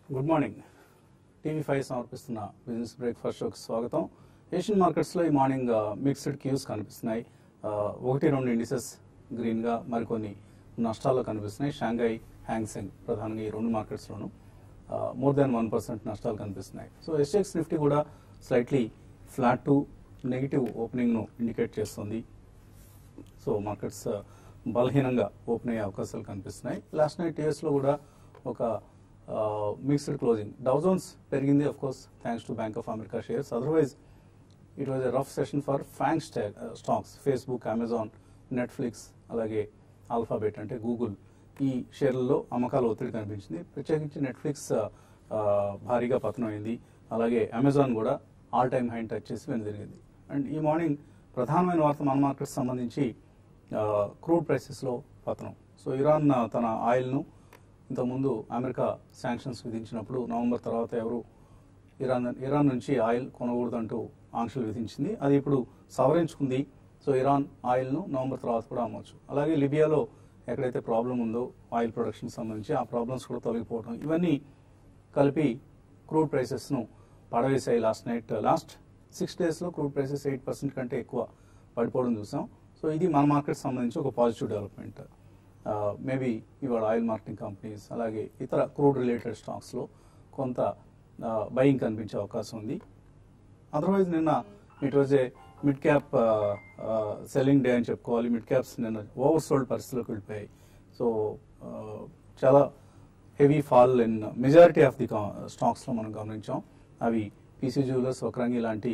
Good morning TV five సమర్పిస్తున్న business breakfast షోకి స్వాగతం ఏషియన్ మార్కెట్స్లో ఈ మార్నింగ్ మిక్స్డ్ క్యూస్ కనిపిస్తున్నాయి ఆ, ఒకటి రెండు ఇండిసెస్ గ్రీన్గా మరికొన్ని నష్టాల్లో కనిపిస్తున్నాయి షాంఘై హ్యాంగ్సెంగ్ ప్రధానంగా ఈ రెండు మార్కెట్స్లోనూ మోర్ దాన్ వన్ పర్సెంట్ నష్టాలు కనిపిస్తున్నాయి సో ఎస్ఎక్స్ నిఫ్టీ కూడా స్లైట్లీ ఫ్లాట్ టు నెగిటివ్ ఓపెనింగ్ను ఇండికేట్ చేస్తుంది సో మార్కెట్స్ బలహీనంగా ఓపెన్ అయ్యే అవకాశాలు కనిపిస్తున్నాయి లాస్ట్ నైట్ టీఎస్లో కూడా ఒక మిక్స్డ్ క్లోజింగ్ డౌజోన్స్ పెరిగింది of course thanks to Bank of America shares otherwise it was a rough session for FAANG stocks Facebook Amazon Netflix అలాగే ఆల్ఫాబెట్ అంటే గూగుల్ ఈ షేర్లలో అమ్మకాల ఒత్తిడి కనిపించింది ప్రత్యేకించి నెట్ఫ్లిక్స్ భారీగా పతనమైంది అలాగే అమెజాన్ కూడా ఆల్ టైమ్ హై టచ్ చేసి వెనుదిరిగింది అండ్ ఈ మార్నింగ్ ప్రధానమైన వార్త మన మార్కెట్ సంబంధించి క్రూడ్ ప్రైసెస్లో పతనం సో ఇరాన్ ఆ, తన ఆయిల్ను ఇంతకుముందు అమెరికా శాంక్షన్స్ విధించినప్పుడు నవంబర్ తర్వాత ఎవరు ఇరాన్ ఇరాన్ నుంచి ఆయిల్ కొనకూడదంటూ ఆంక్షలు విధించింది అది ఇప్పుడు సవరించుకుంది సో ఇరాన్ ఆయిల్ను నవంబర్ తర్వాత కూడా అమ్మొచ్చు అలాగే లిబియాలో ఎక్కడైతే ప్రాబ్లం ఉందో ఆయిల్ ప్రొడక్షన్ సంబంధించి ఆ ప్రాబ్లమ్స్ కూడా తొలగిపోవడం ఇవన్నీ కలిపి క్రూడ్ ప్రైసెస్ను పడవేశాయి లాస్ట్ నైట్ లాస్ట్ సిక్స్ డేస్లో క్రూడ్ ప్రైసెస్ ఎయిట్ పర్సెంట్ కంటే ఎక్కువ పడిపోవడం చూసాం సో ఇది మన మార్కెట్ సంబంధించి ఒక పాజిటివ్ డెవలప్మెంట్ మేబీ ఇవాళ ఆయిల్ మార్కెటింగ్ కంపెనీస్ అలాగే ఇతర క్రూడ్ రిలేటెడ్ స్టాక్స్లో కొంత బయింగ్ కనిపించే అవకాశం ఉంది అదర్వైజ్ నిన్న it was a mid cap selling day అని చెప్పుకోవాలి మిడ్ క్యాప్స్ నిన్న ఓవర్ సోల్డ్ పరిస్థితిలోకి వెళ్ళిపోయాయి సో చాలా heavy fall in majority of the స్టాక్స్లో మనం గమనించాం అవి పీసీ జ్యువెలర్స్ ఒకరంగి లాంటి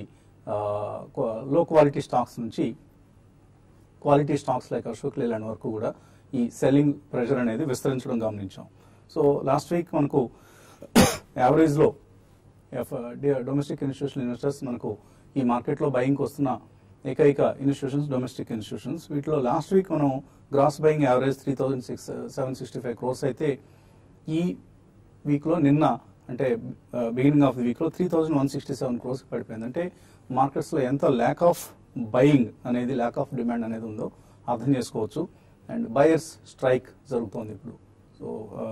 లో క్వాలిటీ స్టాక్స్ నుంచి quality stocks like Ashok Leyland వరకు కూడా ఈ సెల్లింగ్ ప్రెషర్ అనేది విస్తరించడం గమనించాం సో లాస్ట్ వీక్ మనకు యావరేజ్లో డొమెస్టిక్ ఇన్స్టిట్యూషన్ ఇన్వెస్టర్స్ మనకు ఈ మార్కెట్లో బయింగ్కి వస్తున్న ఏకైక ఇన్స్టిట్యూషన్స్ డొమెస్టిక్ ఇన్స్టిట్యూషన్స్ వీటిలో లాస్ట్ వీక్ మనం gross buying average three thousand six seven sixty five crores అయితే ఈ వీక్లో నిన్న అంటే బిగినింగ్ ఆఫ్ ది వీక్లో three thousand one sixty seven crores పడిపోయింది అంటే మార్కెట్స్లో ఎంత ల్యాక్ ఆఫ్ బయింగ్ అనేది ల్యాక్ ఆఫ్ డిమాండ్ అనేది ఉందో అర్థం చేసుకోవచ్చు అండ్ బయర్స్ స్ట్రైక్ జరుగుతోంది ఇప్పుడు సో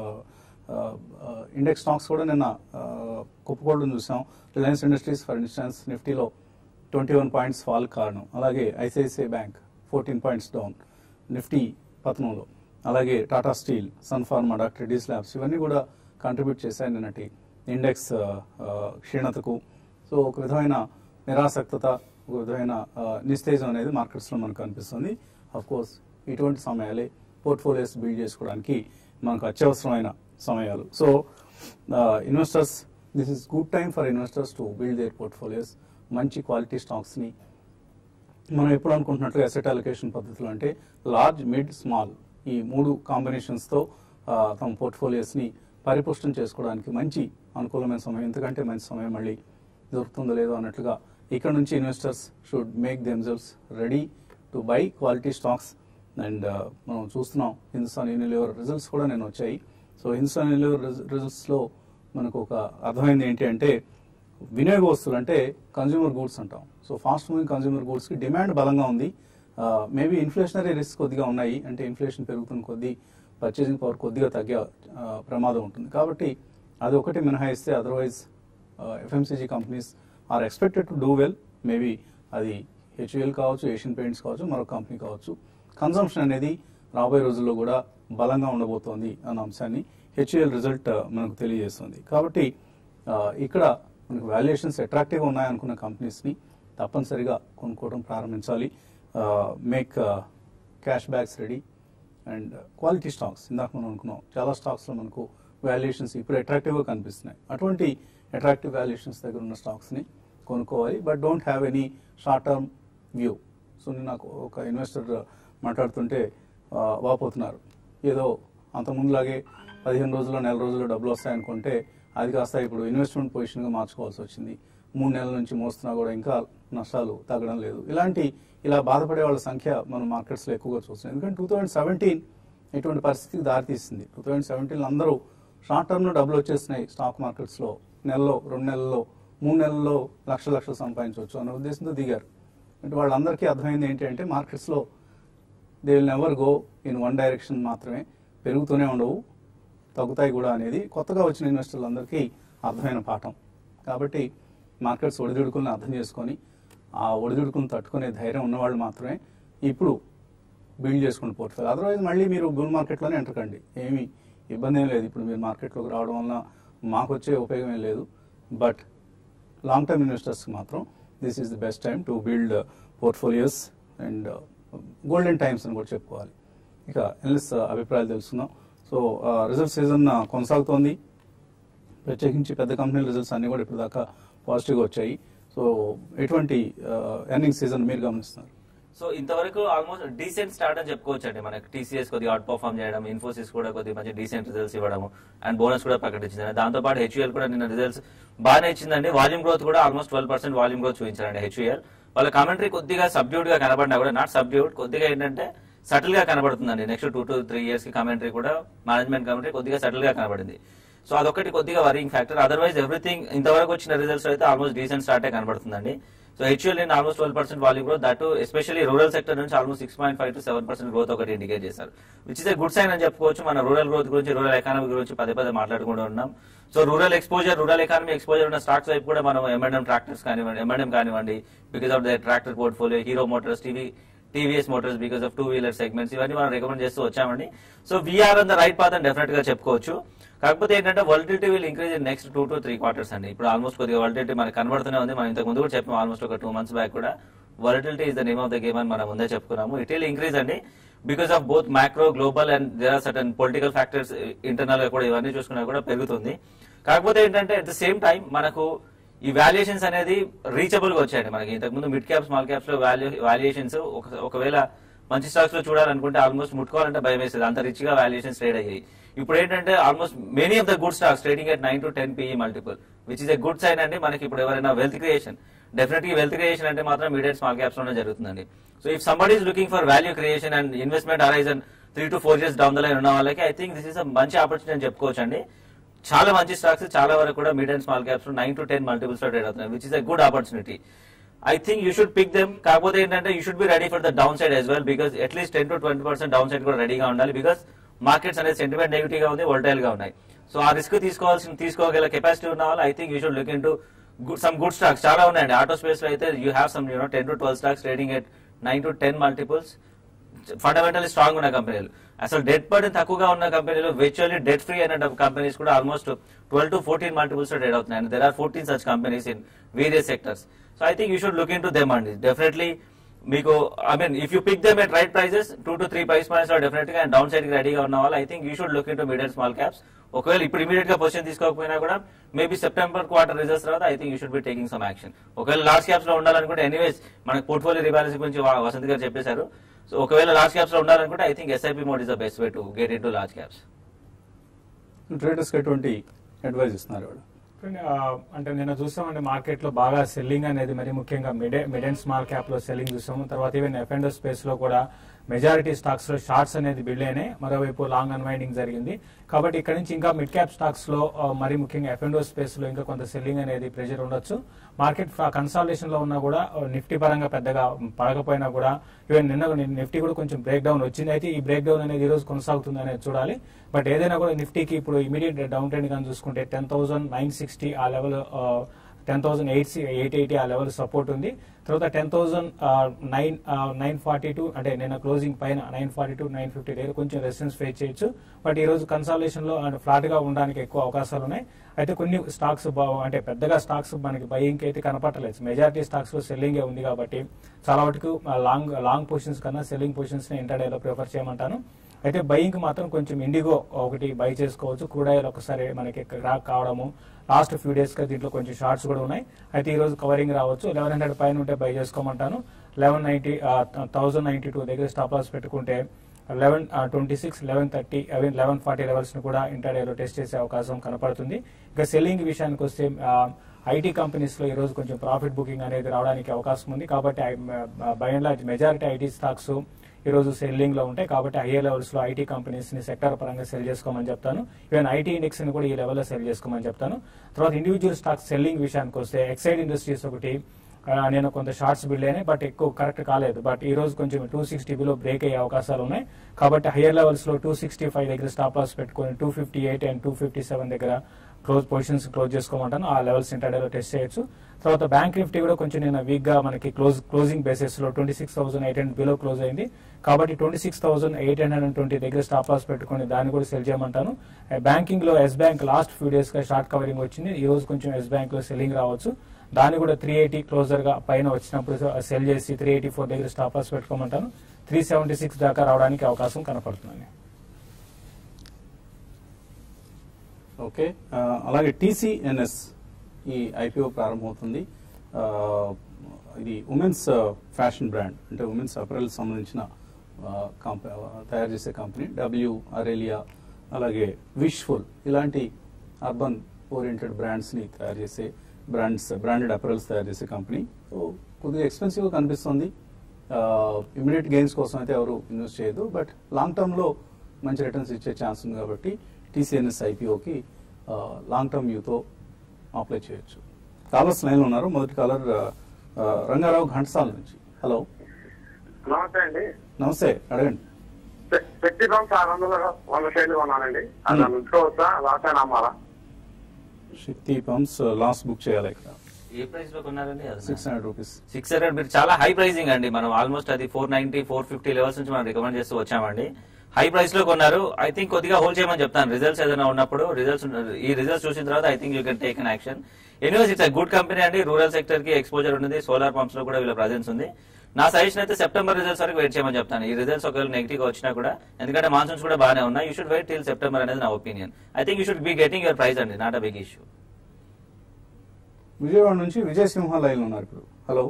ఇండెక్స్ స్టాక్స్ కూడా నిన్న కుప్పకోవడం చూసాం రిలయన్స్ ఇండస్ట్రీస్ ఫర్ ఇన్స్టెన్స్ నిఫ్టీలో ట్వంటీ వన్ పాయింట్స్ ఫాల్ కారణం అలాగే ICICI Bank fourteen points down Nifty పతనంలో అలాగే టాటా స్టీల్ సన్ ఫార్మా డాక్టర్ డీస్ ల్యాబ్స్ ఇవన్నీ కూడా కంట్రిబ్యూట్ చేశాయి నిన్నటి ఇండెక్స్ క్షీణతకు సో ఒక విధమైన నిరాసక్తత ఒక విధమైన ఆ, నిస్తేజం అనేది మార్కెట్స్లో మనకు కనిపిస్తుంది అఫ్ కోర్స్ ఇటువంటి సమయాలే పోర్ట్ఫోలియోస్ బిల్డ్ చేసుకోవడానికి మనకు అత్యవసరమైన సమయాలు so investors this is good time for investors to build their portfolios మంచి క్వాలిటీ స్టాక్స్ని మనం ఎప్పుడు అనుకుంటున్నట్లుగా అసెట్ అలొకేషన్ పద్ధతిలో అంటే లార్జ్ మిడ్ స్మాల్ ఈ మూడు కాంబినేషన్స్తో తమ పోర్ట్ఫోలియోస్ని పరిపుష్టం చేసుకోవడానికి మంచి అనుకూలమైన సమయం ఎందుకంటే మంచి సమయం మళ్ళీ దొరుకుతుందో లేదో అన్నట్లుగా ఇక్కడ నుంచి investors should make themselves ready to buy quality stocks and మనం చూస్తున్నాం హిందుస్థాన్ యూనిలివర్ రిజల్ట్స్ కూడా నేను వచ్చాయి సో హిందుస్థాన్ యూనిలివర్ రిజల్ట్స్లో మనకు ఒక అర్థమైంది ఏంటి అంటే వినియోగ వస్తువులు అంటే కన్జ్యూమర్ గూడ్స్ అంటాం so fast moving consumer goods కి డిమాండ్ బలంగా ఉంది మేబీ ఇన్ఫ్లేషనరీ రిస్క్ కొద్దిగా ఉన్నాయి అంటే ఇన్ఫ్లేషన్ పెరుగుతున్న కొద్దీ పర్చేసింగ్ పవర్ కొద్దిగా తగ్గే ఆ, ప్రమాదం ఉంటుంది కాబట్టి అది ఒకటి మినహాయిస్తే otherwise FMCG companies are expected to do well maybe అది హెచ్యుఎల్ కావచ్చు ఏషియన్ పెయింట్స్ కావచ్చు మరొక కంపెనీ కావచ్చు కన్సంప్షన్ అనేది రాబోయే రోజుల్లో కూడా బలంగా ఉండబోతోంది అన్న అంశాన్ని హెచ్యుఎల్ రిజల్ట్ మనకు తెలియజేస్తుంది కాబట్టి ఆ, ఇక్కడ మనకు వాల్యుయేషన్స్ అట్రాక్టివ్గా ఉన్నాయనుకున్న కంపెనీస్ని తప్పనిసరిగా కొనుక్కోవడం ప్రారంభించాలి make cash backs ready and quality stocks ఇందాక మనం అనుకున్నాం చాలా స్టాక్స్లో మనకు వాల్యుయేషన్స్ ఇప్పుడు అట్రాక్టివ్గా కనిపిస్తున్నాయి అటువంటి అట్రాక్టివ్ వాల్యుయేషన్స్ దగ్గర ఉన్న స్టాక్స్ని కొనుక్కోవాలి but don't have any short term view so నేను నాకు ఒక ఇన్వెస్టర్ మాట్లాడుతుంటే ఆ, వాపోతున్నారు ఏదో అంత ముందులాగే పదిహేను రోజుల్లో నెల రోజుల్లో డబ్బులు వస్తాయనుకుంటే అది కాస్త ఇప్పుడు ఇన్వెస్ట్మెంట్ పొజిషన్గా మార్చుకోవాల్సి వచ్చింది మూడు నెలల నుంచి మోస్తున్నా కూడా ఇంకా నష్టాలు తగ్గడం లేదు ఇలాంటి ఇలా బాధపడే వాళ్ళ సంఖ్య మనం మార్కెట్స్లో ఎక్కువగా చూస్తున్నాం ఎందుకంటే టూ థౌజండ్ సెవెంటీన్ ఇటువంటి పరిస్థితికి దారితీసింది టూ థౌజండ్ సెవెంటీన్లో అందరూ షార్ట్ టర్మ్లో డబ్బులు వచ్చేసినాయి స్టాక్ మార్కెట్స్లో నెలలో రెండు నెలల్లో మూడు నెలల్లో లక్ష లక్షలు సంపాదించవచ్చు అనే ఉద్దేశంతో దిగారు అంటే వాళ్ళందరికీ అర్థమైంది ఏంటి అంటే మార్కెట్స్లో they will never go in one direction మాత్రమే పెరుగుతూనే ఉండవు తగ్గుతాయి కూడా అనేది కొత్తగా వచ్చిన ఇన్వెస్టర్లందరికీ అర్థమైన పాఠం కాబట్టి మార్కెట్స్ ఒడిదుడుకులను అర్థం చేసుకొని ఆ ఒడిదుడుకులను తట్టుకునే ధైర్యం ఉన్నవాళ్ళు మాత్రమే ఇప్పుడు బిల్డ్ చేసుకుని పోర్ట్ఫోలియో అదర్వైజ్ మళ్ళీ మీరు బుల్ మార్కెట్లోనే ఎంటర్ కండి ఏమీ ఇబ్బంది ఏం లేదు ఇప్పుడు మీరు మార్కెట్లోకి రావడం వల్ల మాకు వచ్చే ఉపయోగం ఏం లేదు బట్ లాంగ్ టర్మ్ ఇన్వెస్టర్స్కి మాత్రం this is the best time to build portfolios and golden times అని కూడా చెప్పుకోవాలి ఇక ఎన్ఎస్ అభిప్రాయాలు తెలుసుకుందాం సో రిజల్ట్ సీజన్ కొనసాగుతోంది ప్రత్యేకించి పెద్ద కంపెనీల రిజల్ట్స్ అన్ని కూడా ఇప్పటిదాకా పాజిటివ్గా వచ్చాయి సో ఎటువంటి ఎర్నింగ్ సీజన్ మీరు గమనిస్తున్నారు సో ఇంతవరకు ఆల్మోస్ట్ డీసెంట్ స్టార్ట్ అని చెప్పుకోవచ్చు అండి మనకి టీసీఎస్ కొద్దిగా అవుట్ పర్ఫామ్ చేయడం ఇన్ఫోసిస్ కూడా కొద్దిగా మంచి డీసెంట్ రిజల్ట్స్ ఇవ్వడం అండ్ బోనస్ కూడా ప్రకటించింది దాంతో పాటు హెచ్యుఎల్ కూడా నిన్న రిజల్ట్స్ బాగానే ఇచ్చిందండి వాల్యూమ్ గ్రోత్ కూడా almost twelve percent volume growth చూపించారండి హెచ్యుఎల్ వాళ్ళ కామెంటరీ కొద్దిగా సబ్డ్యూడ్ గా కనబడినా కూడా నాట్ సబ్డ్యూడ్ కొద్దిగా ఏంటంటే సటిల్ గా కనబడుతుందండి next two to three years కి కామెంటరీ కూడా మేనేజ్మెంట్ కామెంటరీ కొద్దిగా సటిల్ గా కనబడింది సో అదొకటి కొద్దిగా వరింగ్ ఫ్యాక్టర్ అదర్వైజ్ ఎవ్రీథింగ్ ఇంతవరకు వచ్చిన రిజల్ట్స్ అయితే ఆల్మోస్ట్ డీసెంట్ స్టార్టే కనబడుతుందండి సో హెచ్యుఎల్ నేను almost twelve percent value growth that especially rural sector నుంచి almost six point five to seven percent growth ఒకటి ఇండికేట్ చేశారు which is a good sign అని చెప్పుకోవచ్చు మన రూరల్ గ్రోత్ గురించి రూరల్ ఎకానమీ గురించి పదే పదే మాట్లాడుకుంటూ ఉన్నాం so rural exposure rural economy exposure ఉన్న స్టాక్స్ వైపు కూడా మనం ఎంఎండ్ఎం ట్రాక్టర్స్ కానివ్వండి ఎంఎండ్ఎం కానివ్వండి because of the tractor portfolio Hero Motors TV TVS Motors because of two wheeler segments ఇవన్నీ మనం రికమెండ్ చేస్తూ వచ్చామండి so we're on the right path అని డెఫినెట్ గా చెప్పుకోవచ్చు కాకపోతే ఏంటంటే volatility will increase in next two to three quarters అండి ఇప్పుడు ఆల్మోస్ట్ కొద్దిగా వల్టిలిటీ మనకు కనబడుతూనే ఉంది మనం ఇంతకు ముందు కూడా చెప్పాం ఆల్మోస్ట్ ఒక టూ మంత్స్ బ్యాక్ కూడా volatility is the name of the game అని మనం ముందే చెప్పుకున్నాము ఇట్ విల్ ఇంక్రీజ్ అండి because of both macro global and there are certain political factors internal గా కూడా ఇవన్నీ చూసుకున్నా కూడా పెరుగుతుంది కాకపోతే ఏంటంటే అట్ ద సేమ్ టైం మనకు ఈ వాల్యుయేషన్స్ అనేది రీచబుల్ గా వచ్చాయండి మనకి ఇంతకు ముందు మిడ్ క్యాప్ స్మాల్ క్యాప్స్ లో వాల్యూ వాల్యుయేషన్స్ ఒకవేళ మంచి స్టాక్స్ లో చూడాలనుకుంటే ఆల్మోస్ట్ ముట్టుకోవాలంటే భయం వేసేది అంత రిచ్ గా వాల్యుయేషన్స్ ట్రేడ్ అయ్యాయి ఇప్పుడు ఏంటంటే almost many of the good stocks trading at nine to ten PE multiple which is a good sign అండి మనకి ఇప్పుడు ఎవరైనా వెల్త్ క్రియేషన్ డెఫినెట్ గా వెల్త్ క్రియేషన్ అంటే మాత్రం మీడియం స్మాల్ క్యాప్స్ లోనే జరుగుతుందండి so if somebody is looking for value creation and investment horizon three to four years down the line ఉన్న వాళ్ళకి ఐ థింక్ దిస్ ఇస్ మంచి ఆపర్చునిటీ అని చెప్పుకోవచ్చు అండి చాలా మంచి స్టాక్స్ చాలా వరకు కూడా medium small caps nine to ten multiples లో ట్రేడ్ అవుతున్నాయి which is a good opportunity I think you should pick them కాకపోతే ఏంటంటే you should be ready for the down side as well because at least ten to twenty percent down side కూడా రెడీగా ఉండాలి because markets అనేది sentiment negative గా ఉంది volatile గా ఉన్నాయి సో ఆ రిస్క్ తీసుకోవాల్సిన తీసుకోగల కెపాసిటీ ఉన్న వాళ్ళు I think you should look in to some good stocks చాలా ఉన్నాయండి ఆటో స్పేస్ లో అయితే you have some you know ten to twelve stocks trading at nine to ten multiples fundamentally strong ఉన్న కంపెనీలు అసలు డెట్ బర్డెన్ తక్కువగా ఉన్న కంపెనీలు విర్చువల్లీ డెట్ ఫ్రీ అయిన కంపెనీస్ కూడా almost twelve to fourteen multiples trade అవుతున్నాయి and there are fourteen such companies in various sectors so I think you should look in to them అండి డెఫినెట్లీ మీకు I mean if you pick them at right prices two to three price points లో definite గా down side కి రెడీగా ఉన్న వాళ్ళు I think you should look in to medium small caps ఒకవేళ ఇప్పుడు ఇమీడియట్ గా పొజిషన్ తీసుకోకపోయినా కూడా మేబీ సెప్టెంబర్ క్వార్టర్ రిజల్ట్స్ తర్వాత I think you should be taking some action ఒకవేళ లార్జ్ క్యాప్స్ లో ఉండాలనుకుంటే ఎనీవేస్ మనకి పోర్ట్ఫోలియో రిబాలెన్స్ గురించి వా- వసంత్ గారు చెప్పేశారు సో ఒకవేళ లార్జ్ క్యాప్స్ లో ఉండాలనుకుంటే I think SIP mode is the best way to get in to large caps ట్రేడర్స్కి ఎటువంటి అడ్వైజ్ ఇస్తున్నారు వాళ్ళు ఆ, అంటే నిన్న చూసామండి మార్కెట్ లో బాగా సెల్లింగ్ అనేది మరి ముఖ్యంగా mid mid and small cap లో సెల్లింగ్ చూసాము తర్వాత ఈవెన్ ఎఫ్ అండ్ స్పేస్ లో కూడా మెజారిటీ స్టాక్స్ లో షార్ట్స్ అనేది బిల్డ్ అయినాయి మరోవైపు లాంగ్ అన్వైండింగ్ జరిగింది కాబట్టి ఇక్కడ నుంచి ఇంకా మిడ్ క్యాప్ స్టాక్స్ లో ఆ, మరి ముఖ్యంగా ఎఫ్ అండ్ స్పేస్ లో ఇంకా కొంత సెల్లింగ్ అనేది ప్రెషర్ ఉండొచ్చు మార్కెట్ కన్సాలిడేషన్ లో ఉన్నా కూడా ఆ, నిఫ్టీ పరంగా పెద్దగా పడకపోయినా కూడా ఈవెన్ నిన్న నిఫ్టీ కూడా కొంచెం బ్రేక్ డౌన్ వచ్చింది అయితే ఈ బ్రేక్ డౌన్ అనేది ఈ రోజు కొనసాగుతుంది అనేది చూడాలి బట్ ఏదైనా కూడా నిఫ్టీకి ఇప్పుడు ఇమీడియట్ డౌన్ ట్రెండ్ కానీ చూసుకుంటే టెన్ థౌసండ్ నైన్ సిక్స్టీ ఆ level ten thousand eight eight eighty ఆ లెవెల్ సపోర్ట్ ఉంది తర్వాత ten thousand nine nine forty two అంటే నిన్న క్లోజింగ్ పైన nine forty two nine fifty దగ్గర కొంచెం రెసిస్టెన్స్ ఫేస్ చేయొచ్చు బట్ ఈ రోజు కన్సాలేషన్ లో ఫ్లాట్ గా ఉండడానికి ఎక్కువ అవకాశాలు ఉన్నాయి అయితే కొన్ని స్టాక్స్ అంటే పెద్దగా స్టాక్స్ మనకి బయింగ్ అయితే కనపట్టలేదు మెజారిటీ స్టాక్స్ లో సెల్లింగ్ ఉంది కాబట్టి చాలా వరకు లాంగ్ లాంగ్ పొజిషన్స్ కన్నా సెల్లింగ్ పొజిషన్స్ ని ఇంటర్డేలో ప్రిఫర్ చేయమంటాను అయితే బయింగ్ మాత్రం కొంచెం ఇండిగో ఒకటి బై చేసుకోవచ్చు క్రూడ్ ఆయిల్ ఒకసారి మనకి క్రాక్ కావడము లాస్ట్ ఫ్యూ డేస్ గా దీంట్లో కొంచెం షార్ట్స్ కూడా ఉన్నాయి అయితే ఈ రోజు కవరింగ్ రావచ్చు లెవెన్ హండ్రెడ్ పైన ఉంటే బై చేసుకోమంటాను eleven ninety thousand ninety two దగ్గర స్టాప్ లాస్ పెట్టుకుంటే eleven twenty six eleven thirty eleven eleven forty levels ను కూడా ఇంటర్డేలో టెస్ట్ చేసే అవకాశం కనపడుతుంది ఇక సెల్లింగ్ విషయానికి వస్తే ఐటీ కంపెనీస్ లో ఈ రోజు కొంచెం ప్రాఫిట్ బుకింగ్ అనేది రావడానికి అవకాశం ఉంది కాబట్టి buy and large majority IT stocks ఈ రోజు సెల్లింగ్ లో ఉంటాయి కాబట్టి హైయర్ లెవెల్స్ లో ఐటీ కంపెనీస్ ని సెక్టర్ పరంగా సెల్ చేసుకోమని చెప్తాను ఈవెన్ ఐటీ ఇండెక్స్ ని కూడా ఈ లెవెల్లో సెల్ చేసుకోమని చెప్తాను తర్వాత ఇండివిజువల్ స్టాక్స్ సెల్లింగ్ విషయానికి వస్తే ఎక్సైడ్ ఇండస్ట్రీస్ ఒకటి ఆ, నేను కొంత షార్ట్స్ బిల్డ్ అయినాయి బట్ ఎక్కువ కరెక్ట్ కాలేదు బట్ ఈ రోజు కొంచెం టూ సిక్స్టీ బిలో బ్రేక్ అయ్యే అవకాశాలు ఉన్నాయి కాబట్టి హయ్యర్ లెవెల్స్ లో టూ సిక్స్టీ ఫైవ్ దగ్గర స్టాప్ లాస్ పెట్టుకొని two fifty eight and two fifty seven దగ్గర క్లోజ్ పొజిషన్స్ క్లోజ్ చేసుకోమంటాను ఆ లెవెల్స్ ఇంటర్డేలో టెస్ట్ చేయొచ్చు తర్వాత బ్యాంక్ నిఫ్టీ కూడా కొంచెం నేను వీక్ గా మనకి క్లోజ్ క్లోజింగ్ బేసిస్ లో twenty six thousand eight hundred below close అయింది కాబట్టి twenty six thousand eight hundred and twenty దగ్గర స్టాప్ లాస్ పెట్టుకొని దాన్ని కూడా సెల్ చేయమంటాను బ్యాంకింగ్ లో Yes Bank last few days గా షార్ట్ కవరింగ్ వచ్చింది ఈ రోజు కొంచెం ఎస్ బ్యాంక్ లో సెల్లింగ్ రావచ్చు దాన్ని కూడా త్రీ ఎయిటీ క్లోజర్ గా పైన వచ్చినప్పుడు సెల్ చేసి త్రీ ఎయిటీ ఫోర్ దగ్గర స్టాప్ లాస్ పెట్టుకోమంటాను త్రీ సెవెంటీ సిక్స్ దాకా రావడానికి అవకాశం కనపడుతుంది ఓకే ఆ, అలాగే టీసీఎన్ఎస్ ఈ ఐపీఓ ప్రారంభమవుతుంది ఆ, ఇది ఉమెన్స్ ఫ్యాషన్ బ్రాండ్ అంటే ఉమెన్స్ అపరల్ సంబంధించిన ఆ, కంప- తయారు చేసే కంపెనీ డబ్ల్యూ అరేలియా అలాగే విష్ఫుల్ ఇలాంటి అర్బన్ ఓరియంటెడ్ బ్రాండ్స్ని తయారు చేసే బ్రాండ్స్ బ్రాండెడ్ అపరల్స్ తయారు చేసే కంపెనీ సో కొద్దిగా ఎక్స్పెన్సివ్గా కనిపిస్తుంది ఇమీడియట్ గెయిన్స్ కోసం అయితే ఎవరు ఇన్వెస్ట్ చేయదు బట్ లాంగ్ టర్మ్లో మంచి రిటర్న్స్ ఇచ్చే ఛాన్స్ ఉంది కాబట్టి టీసీఎన్ఎస్ ఐపీఓకి లాంగ్ టర్మ్ వ్యూతో అప్లై చేయొచ్చు కాలర్స్ లైన్లో ఉన్నారు మొదటి కాలర్ రంగారావు ఘంటసాల నుంచి హలో నమస్తే అండి నమస్తే అడగండి శ- శక్తి పంప్స్ ఆరు వందల వంద షేర్లు కొన్నానండి అది Hmm. ఉంచుకోవచ్చా లాస్ అమ్మాలా శక్తి పంప్స్ లాస్ట్ బుక్ చేయాలి ఇక్కడ ఏ ప్రైస్ లో కొన్నారండి six hundred rupees six hundred మీరు చాలా హై ప్రైసింగ్ అండి మనం ఆల్మోస్ట్ అది four ninety four fifty levels నుంచి మనం రికమెండ్ చేస్తూ వచ్చామండి హై ప్రైస్ లో కొన్నారు ఐ థింక్ కొద్దిగా హోల్డ్ చేయమని చెప్తాను రిజల్ట్స్ ఏదైనా ఉన్నప్పుడు రిజల్ట్స్ ఈ రిజల్ట్స్ చూసిన తర్వాత I think you can take on action anyways it's good company అండి రూరల్ సెక్టర్ కి ఎక్స్పోజర్ ఉంది సోలార్ పంప్స్ లో కూడా వీళ్ళ ప్రజెన్స్ ఉంది నా సజెషన్ అయితే సెప్టెంబర్ రిజల్ట్స్ వరకు వెయిట్ చేయమని చెప్తాను ఈ రిజల్ట్స్ ఒకవేళ నెగిటివ్ గా వచ్చినా కూడా ఎందుకంటే మాన్సూన్స్ కూడా బాగానే ఉన్నాయి you should wait till September అనేది నా opinion I think you should be getting your price అండి not a big issue Vijayawada నుంచి విజయ్ సింహ లైన్లో ఉన్నారు ఇప్పుడు హలో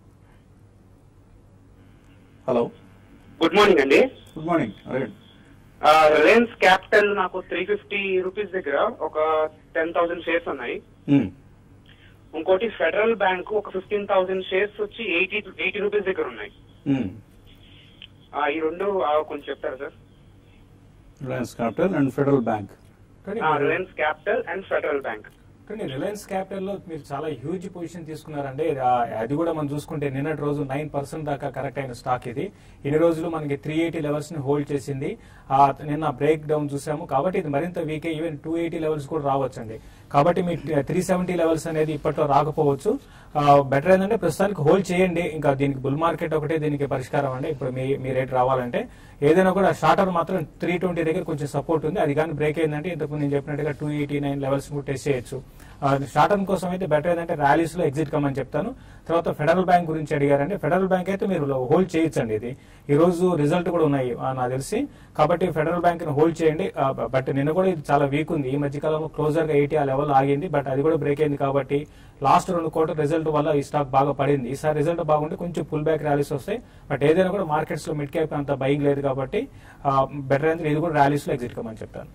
హలో గుడ్ మార్నింగ్ అండి గుడ్ మార్నింగ్ అడగండి రిలయన్స్ క్యాపిటల్ నాకు త్రీ ఫిఫ్టీ రూపీస్ దగ్గర ఒక టెన్ థౌసండ్ షేర్స్ ఉన్నాయి Hmm. ఇంకోటి ఫెడరల్ బ్యాంక్ ఒక ఫిఫ్టీన్ థౌసండ్ షేర్స్ వచ్చి ఎయిటీ ఎయిటీ రూపీస్ దగ్గర ఉన్నాయి Hmm. ఆ, ఈ రెండు ఆ, కొంచెం చెప్తారా sir Reliance capital and Federal bank కానీ Reliance capital and Federal bank కానీ రిలయన్స్ క్యాపిటల్ లో మీరు చాలా హ్యూజ్ పొజిషన్ తీసుకున్నారండి ఆ, అది కూడా మనం చూసుకుంటే నిన్నటి రోజు నైన్ పర్సెంట్ దాకా కరెక్ట్ అయిన స్టాక్ ఇది ఇన్ని రోజులు మనకి త్రీ ఎయిటీ లెవెల్స్ ని హోల్డ్ చేసింది ఆ, నిన్న బ్రేక్ డౌన్ చూసాము కాబట్టి ఇది మరింత weak even two eighty levels కూడా రావచ్చండి కాబట్టి మీ త్రీ సెవెంటీ లెవెల్స్ అనేది ఇప్పట్లో రాకపోవచ్చు బెటర్ ఏంటంటే ప్రస్తుతానికి హోల్డ్ చేయండి ఇంకా దీనికి బుల్ మార్కెట్ ఒకటే దీనికి పరిష్కారం అండి ఇప్పుడు మీ మీ రేట్ రావాలంటే ఏదైనా కూడా షార్టర్ మాత్రం త్రీ ట్వంటీ దగ్గర కొంచెం సపోర్ట్ ఉంది అది కానీ బ్రేక్ అయిందంటే ఇంతకు నేను చెప్పినట్టుగా టూ ఎయిటీ నైన్ లెవెల్స్ కూడా టెస్ట్ చేయొచ్చు షార్ట్ టర్మ్ కోసం అయితే బెటర్ ఏంటంటే ర్యాలీస్ లో ఎగ్జిట్ కమ్మని చెప్తాను తర్వాత ఫెడరల్ బ్యాంక్ గురించి అడిగారంటే ఫెడరల్ బ్యాంక్ అయితే మీరు హోల్డ్ చేయొచ్చండి ఇది ఈ రోజు రిజల్ట్ కూడా ఉన్నాయి ఆ, నాకు తెలిసి కాబట్టి ఫెడరల్ బ్యాంక్ ని హోల్డ్ చేయండి ఆ, బట్ నిన్న కూడా ఇది చాలా వీక్ ఉంది ఈ మధ్య కాలంలో క్లోజర్ గా ఎయిటీ ఆ లెవెల్ ఆగింది బట్ అది కూడా బ్రేక్ అయింది కాబట్టి లాస్ట్ రెండు కోట్ల రిజల్ట్ వల్ల ఈ స్టాక్ బాగా పడింది ఈసారి రిజల్ట్ బాగుంటే కొంచెం పుల్ బ్యాక్ ర్యాలీస్ వస్తాయి బట్ ఏదైనా కూడా మార్కెట్స్ లో మిడ్ క్యాప్ అంత బయింగ్ లేదు కాబట్టి బెటర్ అయితే ఇది కూడా ర్యాలీస్ లో ఎగ్జిట్ కమ్మని చెప్తాను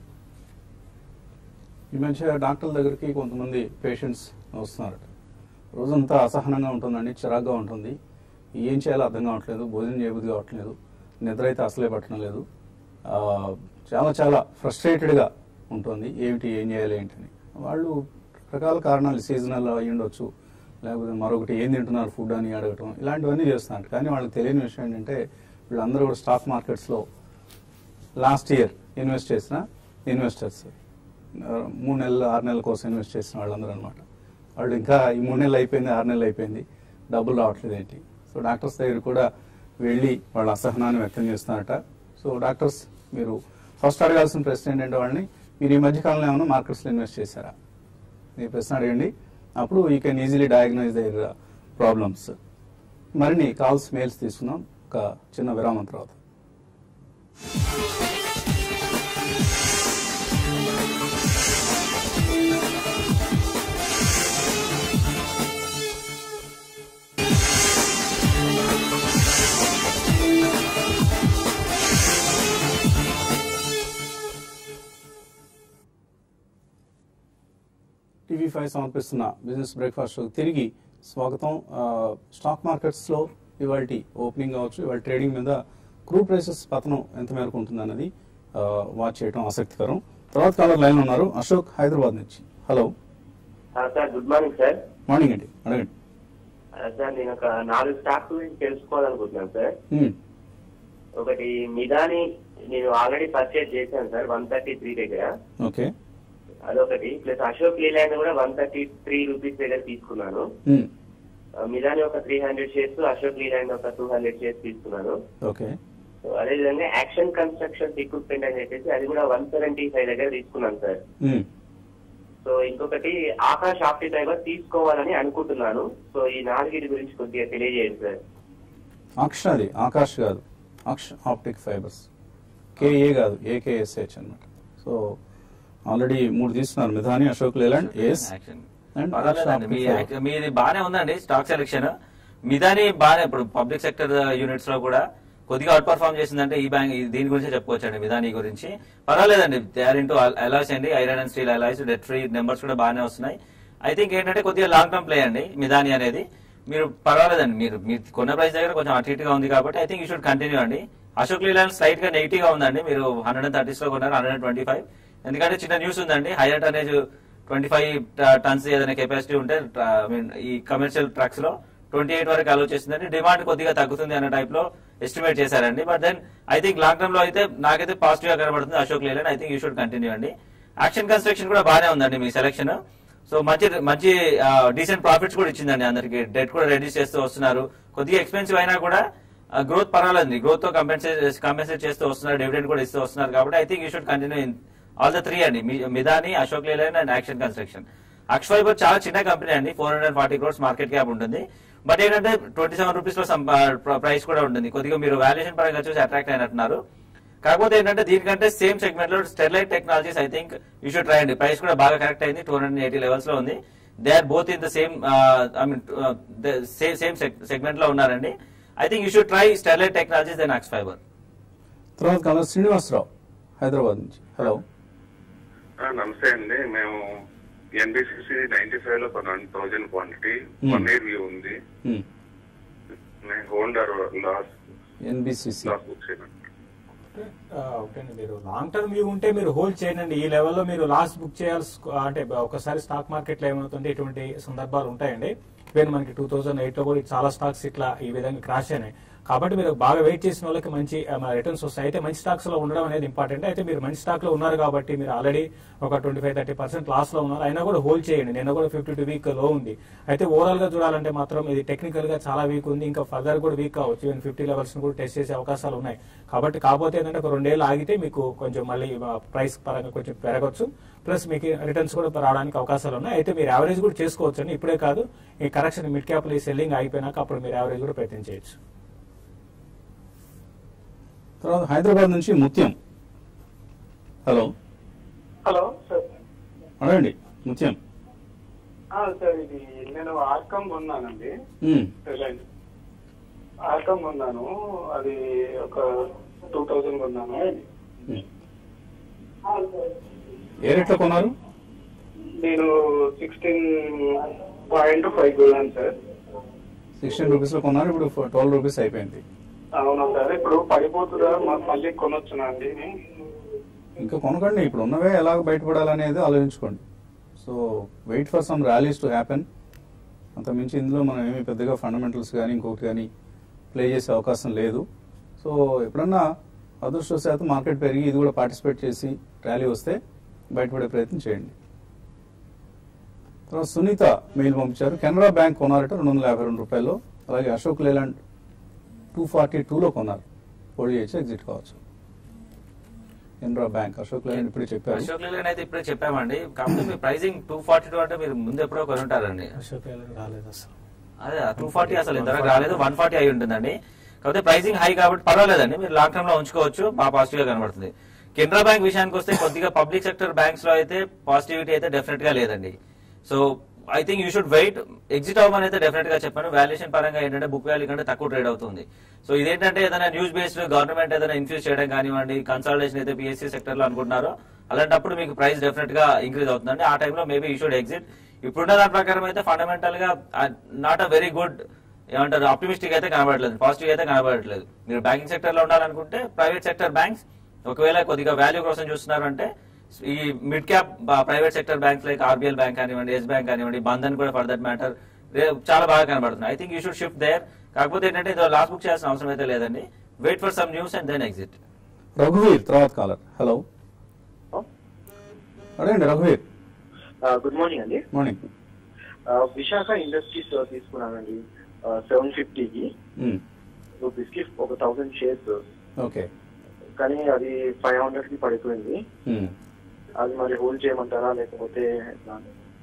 ఈ మధ్య డాక్టర్ల దగ్గరికి కొంతమంది పేషెంట్స్ వస్తున్నారట రోజంతా అసహనంగా ఉంటుందండి చిరాగ్గా ఉంటుంది ఏం చేయాలో అర్థం కావట్లేదు భోజనం చేయబుద్ధి కావట్లేదు నిద్ర అయితే అసలే పట్టడం లేదు ఆ, చాలా చాలా ఫ్రస్ట్రేటెడ్గా ఉంటుంది ఏమిటి ఏం చేయాలి ఏంటని వాళ్ళు రకరకాల కారణాలు సీజనల్ అయి ఉండొచ్చు లేకపోతే మరొకటి ఏం తింటున్నారు ఫుడ్ అని అడగటం ఇలాంటివన్నీ చేస్తున్నారు కానీ వాళ్ళకి తెలియని విషయం ఏంటంటే వీళ్ళందరూ కూడా స్టాక్ మార్కెట్స్లో లాస్ట్ ఇయర్ ఇన్వెస్ట్ చేసిన ఇన్వెస్టర్స్ మూడు నెలలు ఆరు నెలల కోసం ఇన్వెస్ట్ చేసిన వాళ్ళందరూ అనమాట వాళ్ళు ఇంకా ఈ మూడు నెలలు అయిపోయింది ఆరు నెలలు అయిపోయింది డబ్బులు రావట్లేదు ఏంటి సో డాక్టర్స్ దగ్గర కూడా వెళ్ళి వాళ్ళ అసహనాన్ని వ్యక్తం చేస్తున్నారట సో డాక్టర్స్ మీరు ఫస్ట్ అడగాల్సిన ప్రశ్న ఏంటంటే వాళ్ళని మీరు ఈ మధ్య కాలంలో ఏమైనా మార్కెట్స్లో ఇన్వెస్ట్ చేశారా ఈ ప్రశ్న అడగండి అప్పుడు you can easily diagnose their problems మరిన్ని కాల్స్ మెయిల్స్ తీసుకుందాం ఒక చిన్న విరామం తర్వాత టీవీ ఫైవ్ సమర్పిస్తున్న బిజినెస్ బ్రేక్ఫాస్ట్ షోకి తిరిగి స్వాగతం ఆ, స్టాక్ మార్కెట్స్లో ఇవాళ ఓపెనింగ్ కావచ్చు ఇవాళ ట్రేడింగ్ మీద క్రూ ప్రైసెస్ పతనం ఎంత మేరకు ఉంటుందన్నది ఆ, వాచ్ చేయడం ఆసక్తికరం తర్వాత కాలర్ లైన్ ఉన్నారు అశోక్ హైదరాబాద్ నుంచి hello sir good morning sir morning అండి అడగండి ఆ, సార్ నేను ఒక నాలుగు స్టాక్స్ గురించి తెలుసుకోవాలనుకుంటున్నాను సార్ ఉమ్, ఒకటి మిదాని నేను ఆల్రెడీ పర్చేజ్ చేశాను సార్ వన్ థర్టీ త్రీ దగ్గర ఓకే అదొకటి ప్లస్ అశోక్ లీలాండ్ కూడా వన్ థర్టీ త్రీ రూపీస్ దగ్గర తీసుకున్నాను ఉమ్, ఆ, మిదాని ఒక three hundred shares Ashok Leyland ఒక టూ హండ్రెడ్ షేర్స్ తీసుకున్నాను ఓకే సో అదేవిధంగా యాక్షన్ కన్స్ట్రక్షన్ ఎక్విప్మెంట్ అని చెప్పేసి అది కూడా వన్ సెవెంటీ ఫైవ్ దగ్గర తీసుకున్నాను సార్ ఉమ్, సో ఇంకొకటి ఆకాష్ ఆప్టి ఫైబర్ తీసుకోవాలని అనుకుంటున్నాను సో ఈ నాలుగిటి గురించి కొద్దిగా తెలియజేయండి సార్ అక్ష అది ఆకాష్ కాదు అక్ష ఆప్టిక్ ఫైబర్స్ కేఏ కాదు ఏకేఎస్హెచ్ అన్నమాట సో ఆల్రెడీ మూడు తీసుకున్నారు Midhani Ashok Leyland ACE Action and పర్వాలేదండి మీ యాక్- మీది బానే ఉందండి స్టాక్ సెలెక్షన్ మిదాని బానే ఇప్పుడు పబ్లిక్ సెక్టర్ యూనిట్స్ లో కూడా కొద్దిగా అవుట్ పర్ఫార్మ్ చేసిందంటే ఈ బ్యాంక్ దీని గురించి చెప్పుకోవచ్చండి మిదాని గురించి పర్వాలేదండి దే ఆర్ ఇంటూ అలాయ్స్ అండి iron and steel alloys debt free numbers కూడా బాగానే వస్తున్నాయి ఐ థింక్ ఏంటంటే కొద్దిగా లాంగ్ టర్మ్ ప్లే అండి మిదాని అనేది మీరు పర్వాలేదండి మీరు మీరు కొన్న ప్రైస్ దగ్గర కొంచెం అటు ఇటుగా ఉంది కాబట్టి I think you should continue అండి అశోక్ లీలాండ్ స్లైట్ గా నెగిటివ్ గా ఉందండి మీరు హండ్రెడ్ అండ్ థర్టీస్ లో కొన్నారు హండ్రెడ్ ట్వంటీ ఫైవ్ ఎందుకంటే చిన్న న్యూస్ ఉందండి higher tonnage twenty five tons ఏదైనా కెపాసిటీ ఉంటే ఐ మీన్ ఈ కమర్షియల్ ట్రక్స్ లో ట్వంటీ ఎయిట్ వరకు అలో చేసిందండి డిమాండ్ కొద్దిగా తగ్గుతుంది అన్న టైప్ లో ఎస్టిమేట్ చేశారండి but then I think long term లో అయితే నాకైతే పాజిటివ్ గా కనబడుతుంది Ashok Leyland I think you should continue అండి యాక్షన్ కన్స్ట్రక్షన్ కూడా బాగానే ఉందండి మీ సెలక్షన్ సో మంచి మంచి డీసెంట్ ప్రాఫిట్స్ కూడా ఇచ్చిందండి అందరికి డెట్ కూడా రెడ్యూస్ చేస్తూ వస్తున్నారు కొద్దిగా ఎక్స్పెన్సివ్ అయినా కూడా గ్రోత్ పర్వాలేదు గ్రోత్ తో కంపెన్సేట్ కంపెన్సేట్ చేస్తూ వస్తున్నారు డివిడెండ్ కూడా ఇస్తూ వస్తున్నారు కాబట్టి I think you should continue in all the three అండి మీ- Midhani Ashok Leyland and Action Construction Aksh fibre చాలా చిన్న కంపెనీ అండి four hundred forty crores market cap ఉంటుంది బట్ ఏంటంటే ట్వంటీ సెవెన్ రూపీస్ లో ప్రైస్ కూడా ఉంటుంది కొద్దిగా మీరు వాల్యుయేషన్ పరంగా చూసి అట్రాక్ట్ అయినట్టున్నారు కాకపోతే ఏంటంటే దీనికంటే సేమ్ సెగ్మెంట్ లో Sterlite Technologies I think you should try అండి ప్రైస్ కూడా బాగా కరెక్ట్ అయింది టూ హండ్రెడ్ ఎయిటీ లెవెల్స్ లో ఉంది they are both in the same I mean same segment లో ఉన్నారండి I think you should try Sterlite Technologies then Aksh fibre తర్వాత caller Srinivasarao Hyderabad నుంచి హలో ఆ, నమస్తే అండి మేము ఎన్బిసిసి నైన్టీ ఫైవ్ లో కొన్నాను thousand quantity Hmm. One year view ఉంది నేను holder loss NBCC loss book చేయను ఆ, ఓకే అండి మీరు లాంగ్ టర్మ్ వ్యూ ఉంటే మీరు హోల్డ్ చేయండి ఈ లెవెల్లో మీరు లాస్ట్ బుక్ చేయాల్సి అంటే ఒకసారి స్టాక్ మార్కెట్ లో ఏమవుతుంది ఇటువంటి సందర్భాలు ఉంటాయండి ఈవెన్ మనకి టూ థౌసండ్ ఎయిట్ లో కూడా చాలా స్టాక్స్ ఇట్లా ఈ విధంగా క్రాష్ అయినాయి కాబట్టి మీరు బాగా వెయిట్ చేసిన వాళ్ళకి మంచి రిటర్న్స్ వస్తాయి అయితే మంచి స్టాక్స్ లో ఉండడం అనేది ఇంపార్టెంట్ అయితే మీరు మంచి స్టాక్ లో ఉన్నారు కాబట్టి మీరు ఆల్రెడీ ఒక twenty five thirty percent loss లో ఉన్నారు అయినా కూడా హోల్డ్ చేయండి నిన్న కూడా ఫిఫ్టీ టూ వీక్ లో ఉంది అయితే ఓవరాల్ గా చూడాలంటే మాత్రం ఇది టెక్నికల్ గా చాలా వీక్ ఉంది ఇంకా ఫర్దర్ కూడా వీక్ కావచ్చు ఈవెన్ ఫిఫ్టీ లెవెల్స్ కూడా టెస్ట్ చేసే అవకాశాలు ఉన్నాయి కాబట్టి కాకపోతే ఏంటంటే ఒక రెండేళ్ళు ఆగితే మీకు కొంచెం మళ్ళీ ప్రైస్ పరంగా కొంచెం పెరగచ్చు ప్లస్ మీకు రిటర్న్స్ కూడా రావడానికి అవకాశాలు ఉన్నాయి అయితే మీరు యావరేజ్ కూడా చేసుకోవచ్చు అండి ఇప్పుడే కాదు ఈ కరెక్షన్ మిడ్ క్యాప్ ఈ సెల్లింగ్ అయిపోయినాక అప్పుడు మీరు యావరేజ్ కూడా ప్రయత్నం చేయొచ్చు తర్వాత హైదరాబాద్ నుంచి ముత్యం హలో హలో సార్ అడగండి ముత్యం ఆ, సార్ ఇది నేను ఆర్కమ్ కొన్నానండి ఉమ్, రిలయన్స్ ఆర్కమ్ కొన్నాను అది ఒక టూ థౌజండ్ కొన్నాను ఉమ్. ఏ రేట్లో కొన్నారు నేను సిక్స్టీన్ పాయింట్ ఫైవ్ కొన్నాను సార్ సిక్స్టీన్ రూపీస్ లో కొన్నారు ఇప్పుడు ట్వెల్వ్ రూపీస్ అయిపోయింది అవునా సార్ ఇప్పుడు పడిపోతుందా మ- మళ్ళీ కొనొచ్చునా అండి ఇది? ఇంకా కొనకండి ఇప్పుడు ఉన్నవే ఎలాగ బయటపడాలనేది ఆలోచించుకోండి so wait for some rallies to happen అంత మించి ఇందులో మనం ఏమి పెద్దగా ఫండమెంటల్స్ కానీ ఇంకొకటి కానీ ప్లే చేసే అవకాశం లేదు సో ఎప్పుడన్నా అదృష్టవశాత్తు మార్కెట్ పెరిగి ఇది కూడా పార్టిసిపేట్ చేసి ర్యాలీ వస్తే బయటపడే ప్రయత్నం చేయండి తర్వాత సునీత మెయిల్ పంపించారు కెనరా బ్యాంక్ కొన్నారట రెండు వందల యాభై రెండు రూపాయలు అలాగే అశోక్ లేలాండ్ టూ ఫార్టీ టూలో కొన్నారు హోల్డ్ చేయొచ్చు ఎగ్జిట్ కావచ్చు కెనరా బ్యాంక్ అశోక్ లేలాండ్ ఇప్పుడే చెప్పారు అశోక్ లేలాండ్ అయితే ఇప్పుడే చెప్పామండి కాకపోతే మీ ప్రైసింగ్ టూ ఫార్టీ టూ అంటే మీరు ముందు ఎప్పుడో కొని ఉంటారండి అశోక్ లేలాండ్ రాలేదు అసలు అదే టూ ఫార్టీ అసలు ఇంతవరకు రాలేదు వన్ ఫార్టీ అయి ఉంటుందండి కాకపోతే ప్రైసింగ్ హై కాబట్టి పర్వాలేదండి మీరు లాంగ్ టర్మ్ లో ఉంచుకోవచ్చు బాగా పాజిటివ్ గా కనబడుతుంది కెనరా బ్యాంక్ విషయానికి వస్తే కొద్దిగా పబ్లిక్ సెక్టర్ బ్యాంక్స్ లో అయితే పాజిటివిటీ అయితే డెఫినెట్ గా లేదండి so I think you should wait exit అవ్వమని అయితే డెఫినెట్ గా చెప్పాను వాల్యుయేషన్ పరంగా ఏంటంటే బుక్ వాల్యూ కంటే తక్కువ ట్రేడ్ అవుతుంది సో ఇదేంటంటే ఏదైనా న్యూస్ బేస్డ్ గవర్నమెంట్ ఏదైనా ఇన్ఫ్యూజ్ చేయడం కానివ్వండి కన్సల్టేషన్ అయితే పిఎస్సీ సెక్టర్ లో అనుకుంటున్నారో అలాంటప్పుడు మీకు ప్రైస్ డెఫినెట్ గా ఇంక్రీజ్ అవుతుందండి ఆ టైంలో మేబీ యూ షుడ్ ఎగ్జిట్ ఇప్పుడున్న దాని ప్రకారం అయితే ఫండమెంటల్ గా నాట్ అ వెరీ గుడ్ ఏమంటారు ఆప్టిమిస్టిక్ అయితే కనబడట్లేదు పాజిటివ్ అయితే కనబడట్లేదు మీరు బ్యాంకింగ్ సెక్టర్ లో ఉండాలనుకుంటే ప్రైవేట్ సెక్టర్ బ్యాంక్స్ ఒకవేళ కొద్దిగా వాల్యూ కోసం చూస్తున్నారు అంటే ఈ mid cap private sector banks like RBL bank కానివ్వండి ఎస్ బ్యాంక్ కానివ్వండి బంధన్ కూడా ఫర్ దట్ మ్యాటర్ రే- చాలా బాగా కనబడుతుంది I think you should shift there కాకపోతే ఏంటంటే ఇది లాస్ట్ బుక్ చేయాల్సిన అవసరం అయితే లేదండి wait for some news and then exit రఘువీర్ తర్వాత కాలర్ హలో అడగండి రఘువీర్ గుడ్ మార్నింగ్ అండి మార్నింగ్ ఆ, విశాఖ ఇండస్ట్రీస్ తీసుకున్నానండి సెవెన్ ఫిఫ్టీకి మ్మ్. బిస్కెట్ ఒక థౌసండ్ షేర్స్ ఓకే కానీ అది ఫైవ్ హండ్రెడ్ కి పడిపోయింది మ్మ్. అది మరి హోల్డ్ చేయమంటారా లేకపోతే ఎట్లా?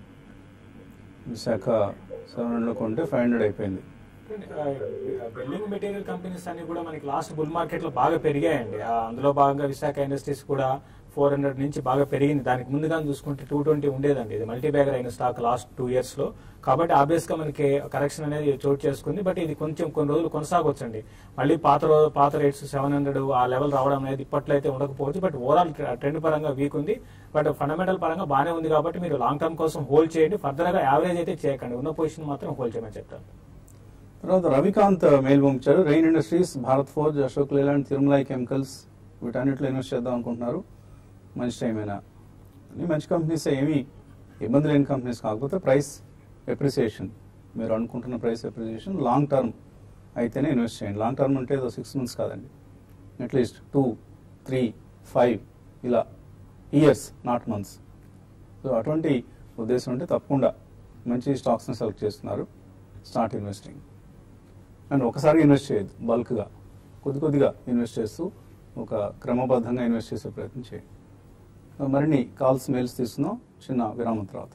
విశాఖ సెవెన్ హండ్రెడ్ కొంటే ఫైవ్ హండ్రెడ్ అయిపోయింది బిల్డింగ్ మెటీరియల్ కంపెనీస్ అన్ని కూడా మనకి లాస్ట్ బుల్ మార్కెట్ లో బాగా పెరిగాయండి ఆ, అందులో భాగంగా విశాఖ ఇండస్ట్రీస్ కూడా ఫోర్ హండ్రెడ్ నుంచి బాగా పెరిగింది దానికి ముందుగా చూసుకుంటే టూ ట్వంటీ ఉండేదండి ఇది మల్టీ బ్యాగర్ అయిన స్టాక్ లాస్ట్ టూ ఇయర్స్ లో కాబట్టి ఆబ్వియస్ గా మనకి కరెక్షన్ అనేది చోటు చేసుకుంది బట్ ఇది కొంచెం కొన్ని రోజులు కొనసాగొచ్చండి మళ్ళీ పాత రో- పాత రేట్స్ సెవెన్ హండ్రెడ్ ఆ లెవెల్ రావడం అనేది ఇప్పట్లో అయితే ఉండకపోవచ్చు బట్ ఓవరాల్ ట్రెండ్ పరంగా వీక్ ఉంది బట్ ఫండమెంటల్ పరంగా బాగానే ఉంది కాబట్టి మీరు లాంగ్ టర్మ్ కోసం హోల్డ్ చేయండి ఫర్దర్ గా యావరేజ్ అయితే చేయకండి ఉన్న పొజిషన్ మాత్రం హోల్డ్ చేయమని చెప్తాను తర్వాత రవికాంత్ మెయిల్ పంపించారు Rain Industries Bharat Forge Ashok Leyland Tirumalai Chemicals వీటన్నిటిలో ఇన్వెస్ట్ చేద్దాం అనుకుంటున్నారు మంచి టైమేనా అన్ని మంచి కంపెనీస్ ఏమీ ఇబ్బంది లేని కంపెనీస్ కాకపోతే ప్రైస్ ఎప్రిసియేషన్ మీరు అనుకుంటున్న ప్రైస్ ఎప్రిసియేషన్ లాంగ్ టర్మ్ అయితేనే ఇన్వెస్ట్ చేయండి లాంగ్ టర్మ్ అంటే ఏదో సిక్స్ మంత్స్ కాదండి అట్లీస్ట్ టూ త్రీ ఫైవ్ ఇలా ఇయర్స్ నాట్ మంత్స్ సో అటువంటి ఉద్దేశం ఉంటే తప్పకుండా మంచి స్టాక్స్ని సెలెక్ట్ చేస్తున్నారు స్టార్ట్ ఇన్వెస్టింగ్ అండ్ ఒకసారి ఇన్వెస్ట్ చేయొద్దు బల్క్గా కొద్ది కొద్దిగా ఇన్వెస్ట్ చేస్తూ ఒక క్రమబద్ధంగా ఇన్వెస్ట్ చేసే ప్రయత్నం చేయండి మరిన్ని కాల్స్ మెయిల్స్ తీసుకుందాం చిన్న విరామం తర్వాత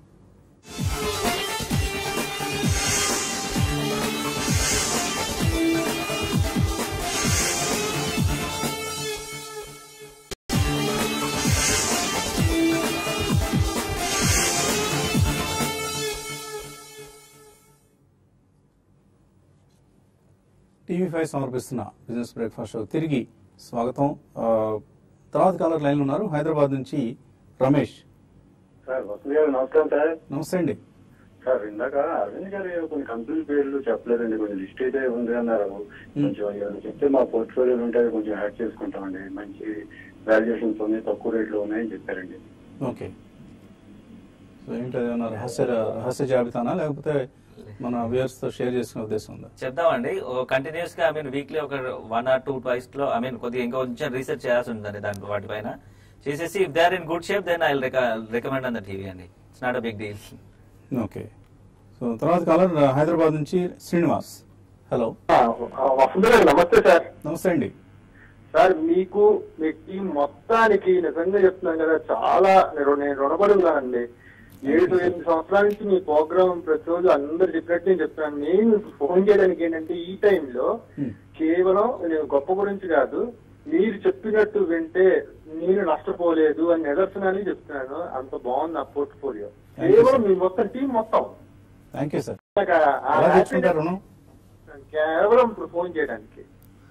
టీవీ ఫైవ్ సమర్పిస్తున్న బిజినెస్ బ్రేక్ఫాస్ట్ షో తిరిగి స్వాగతం ఆ, తర్వాత కాలర్ లైన్లో ఉన్నారు హైదరాబాద్ నుంచి రమేష్ సార్ వసంత్ గారు నమస్కారం సార్ నమస్తే అండి సార్ ఇందాక అరవింద్ గారు కొన్ని కంపెనీ పేర్లు చెప్పలేదండి కొంచెం లిస్ట్ అయితే ఉంది అన్నారు కొంచెం ఏమైనా చెప్తే మా పోర్ట్ఫోలియోలు ఉంటే అవి కొంచెం యాడ్ చేసుకుంటామండి మంచి వాల్యుయేషన్స్ ఉన్నాయి తక్కువ రేట్లో ఉన్నాయని చెప్పారండి ఓకే సో ఏంటి అది ఏమన్నా రహస్య రహస్య జాబితానా లేకపోతే మన వ్యూయర్స్ తో షేర్ చేసుకునే ఉద్దేశం ఉందా చెప్దామండి కంటిన్యూస్ గా ఐ మీన్ వీక్లీ ఒక వన్ ఆర్ టూ ట్వైస్ లో ఐ మీన్ కొద్దిగా ఇంకా కొంచెం రీసెర్చ్ చేయాల్సి ఉందండి దాని వాటిపైన చేసేసి if they are in good shape then I recommend on the TV అండి it's not a big deal okay so తర్వాత కాలర్ హైదరాబాద్ నుంచి శ్రీనివాస్ హలో వసంత్ గారు నమస్తే సార్ నమస్తే అండి సార్ మీకు మీ టీం మొత్తానికి నిజంగా చెప్తున్నాను కదా చాలా నేను నేను రుణపడి ఉన్నానండి ఏడు ఎనిమిది సంవత్సరాల నుంచి మీ ప్రోగ్రామ్ ప్రతిరోజు అందరు చెప్పినట్టు నేను చెప్తున్నాను నేను ఫోన్ చేయడానికి ఏంటంటే ఈ టైంలో Hmm. కేవలం నేను గొప్ప గురించి కాదు మీరు చెప్పినట్టు వింటే నేను నష్టపోలేదు అని నిదర్శనాన్ని చెప్తున్నాను అంత బాగుంది ఆ పోర్ట్ఫోలియో Thank you, కేవలం sir. మీ మొత్తం టీం మొత్తం థ్యాంక్ యూ సార్ నాకు ఆ- ఆ ఎలా తెచ్చుకుంటారు రుణం కేవలం ఇప్పుడు ఫోన్ చేయడానికి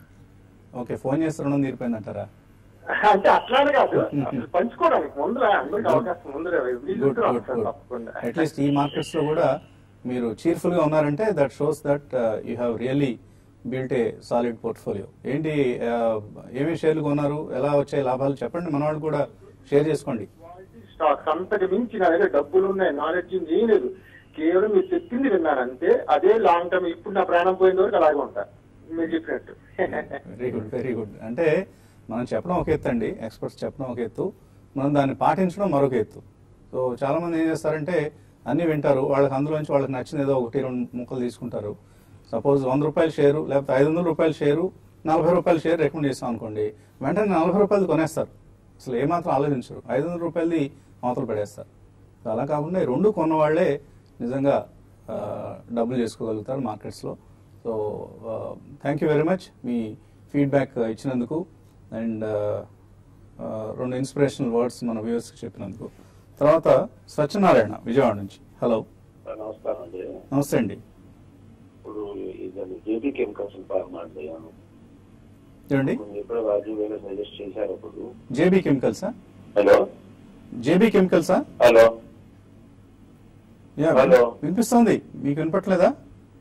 ఓకే ఫోన్ చేస్తే రుణం తీరిపోయిందంటారా అంటే అట్లానే కాదు అసలు పంచుకోవడానికి ముందర అందరికి అవకాశం ముందర వీళ్ళు గుడ్ ఉంటారు గుడ్ సార్ గుడ్ తప్పకుండా అట్లీస్ట్ ఈ మార్కెట్స్ లో కూడా మీరు చీర్ఫుల్ గా ఉన్నారంటే that shows that you have really built a solid portfolio ఏంటి uh, ఏమేమి షేర్లు కొన్నారు ఎలా వచ్చాయి లాభాలు చెప్పండి మన వాళ్ళు కూడా షేర్ చేసుకోండి స్టాక్స్ అంతకు మించి నా దగ్గర డబ్బులు ఉన్నాయి నాలెడ్జ్ ఉంది ఏం లేదు కేవలం మీరు చెప్పింది విన్నాను అంతే అదే లాంగ్ టర్మ్ ఇప్పుడు నా ప్రాణం పోయిన వరకు అలాగే ఉంటా మీరు చెప్పినట్టు వెరీ గుడ్ వెరీ గుడ్ అంటే మనం చెప్పడం ఒక ఎత్తు అండి ఎక్స్పర్ట్స్ చెప్పడం ఒక ఎత్తు మనం దాన్ని పాటించడం మరొక ఎత్తు సో చాలా మంది ఏం చేస్తారంటే అన్ని వింటారు వాళ్ళకి అందులోంచి వాళ్ళకి నచ్చిన ఏదో ఒకటి రెండు ముక్కలు తీసుకుంటారు సపోజ్ వంద రూపాయల షేరు లేకపోతే ఐదు వందల రూపాయల షేరు నలభై రూపాయల షేర్ రికమెండ్ చేస్తాం అనుకోండి వెంటనే నలభై రూపాయలు కొనేస్తారు అసలు ఏమాత్రం ఆలోచించరు ఐదు వందల రూపాయలది అవతలు పడేస్తారు సో అలా కాకుండా ఈ రెండు కొన్న వాళ్ళే నిజంగా ఆ, డబ్బులు చేసుకోగలుగుతారు మార్కెట్స్లో so thank you very much మీ ఫీడ్బ్యాక్ ఇచ్చినందుకు అండ్ రెండు ఇన్స్పిరేషనల్ వర్డ్స్ మన వ్యూవర్స్కి చెప్పినందుకు తర్వాత సత్యనారాయణ విజయవాడ నుంచి హలో నమస్కారం అండి నమస్తే అండి ఇప్పుడు ఇది జేబీ కెమికల్స్ ఫార్మ్ మాట్లాడాను ఏమండి ఎప్పుడో రాజు వేరే సజెస్ట్ చేశారు అప్పుడు జేబీ కెమికల్సా హలో జేబీ కెమికల్సా హలో యా Hello. వినిపిస్తుంది మీకు వినపట్లేదా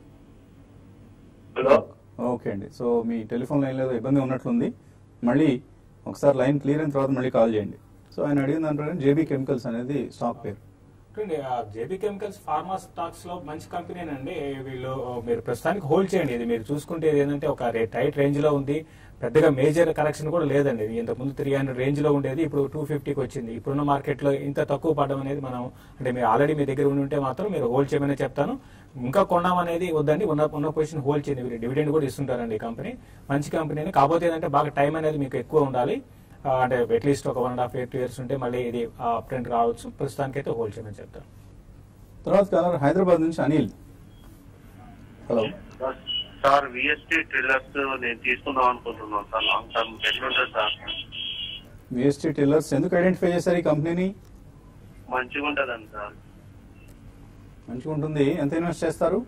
హలో ఓకే అండి సో మీ టెలిఫోన్ లైన్ ఏదో ఇబ్బంది ఉన్నట్లుంది మళ్ళీ ఒకసారి లైన్ క్లియర్ అయిన తర్వాత మళ్ళీ కాల్ చేయండి సో ఆయన అడిగిన దాని ప్రకారం జేబీ కెమికల్స్ అనేది స్టాక్ పేరు జేబీ కెమికల్స్ ఫార్మా స్టాక్స్ లో మంచి కంపెనీనండి వీళ్ళు మీరు ప్రస్తుతానికి హోల్డ్ చేయండి ఇది మీరు చూసుకుంటే ఇది ఏంటంటే ఒక రే- టైట్ రేంజ్ లో ఉంది పెద్దగా మేజర్ కరెక్షన్ కూడా లేదండి ఇది ఇంతకుముందు త్రీ హండ్రెడ్ రేంజ్ లో ఉండేది ఇప్పుడు టూ ఫిఫ్టీకి వచ్చింది ఇప్పుడున్న మార్కెట్ లో ఇంత తక్కువ పడడం అనేది మనం అంటే మీరు ఆల్రెడీ మీ దగ్గర ఉండి ఉంటే మాత్రం మీరు హోల్డ్ చేయమని చెప్తాను ఇంకా కొన్నాం అనేది వద్దండి ఉన్న ఉన్న పొజిషన్ హోల్డ్ చేయండి మీరు డివిడెండ్ కూడా ఇస్తుంటారండి ఈ కంపెనీ మంచి కంపెనీ కాకపోతే ఏంటంటే బాగా టైం అనేది మీకు ఎక్కువ ఉండాలి ఆ, అంటే అట్లీస్ట్ ఒక one and half year two years ఉంటే మళ్ళీ ఇది ప్రింట్ రావచ్చు ప్రస్తుతానికి అయితే హోల్డ్ చేయమని చెప్తాను తర్వాత కాలర్ హైదరాబాద్ నుంచి Anil hello sir VST Tillers నేను తీసుకుందాం అనుకుంటున్నాను సార్ లాంగ్ టర్మ్ ఎట్లుంటుంది సార్ విఎస్టీ టిల్లర్స్ ఎందుకు ఐడెంటిఫై చేశారు ఈ కంపెనీని మంచిగా ఉంటుందండి సార్ మంచిగా ఉంటుంది ఎంత ఇన్వెస్ట్ చేస్తారు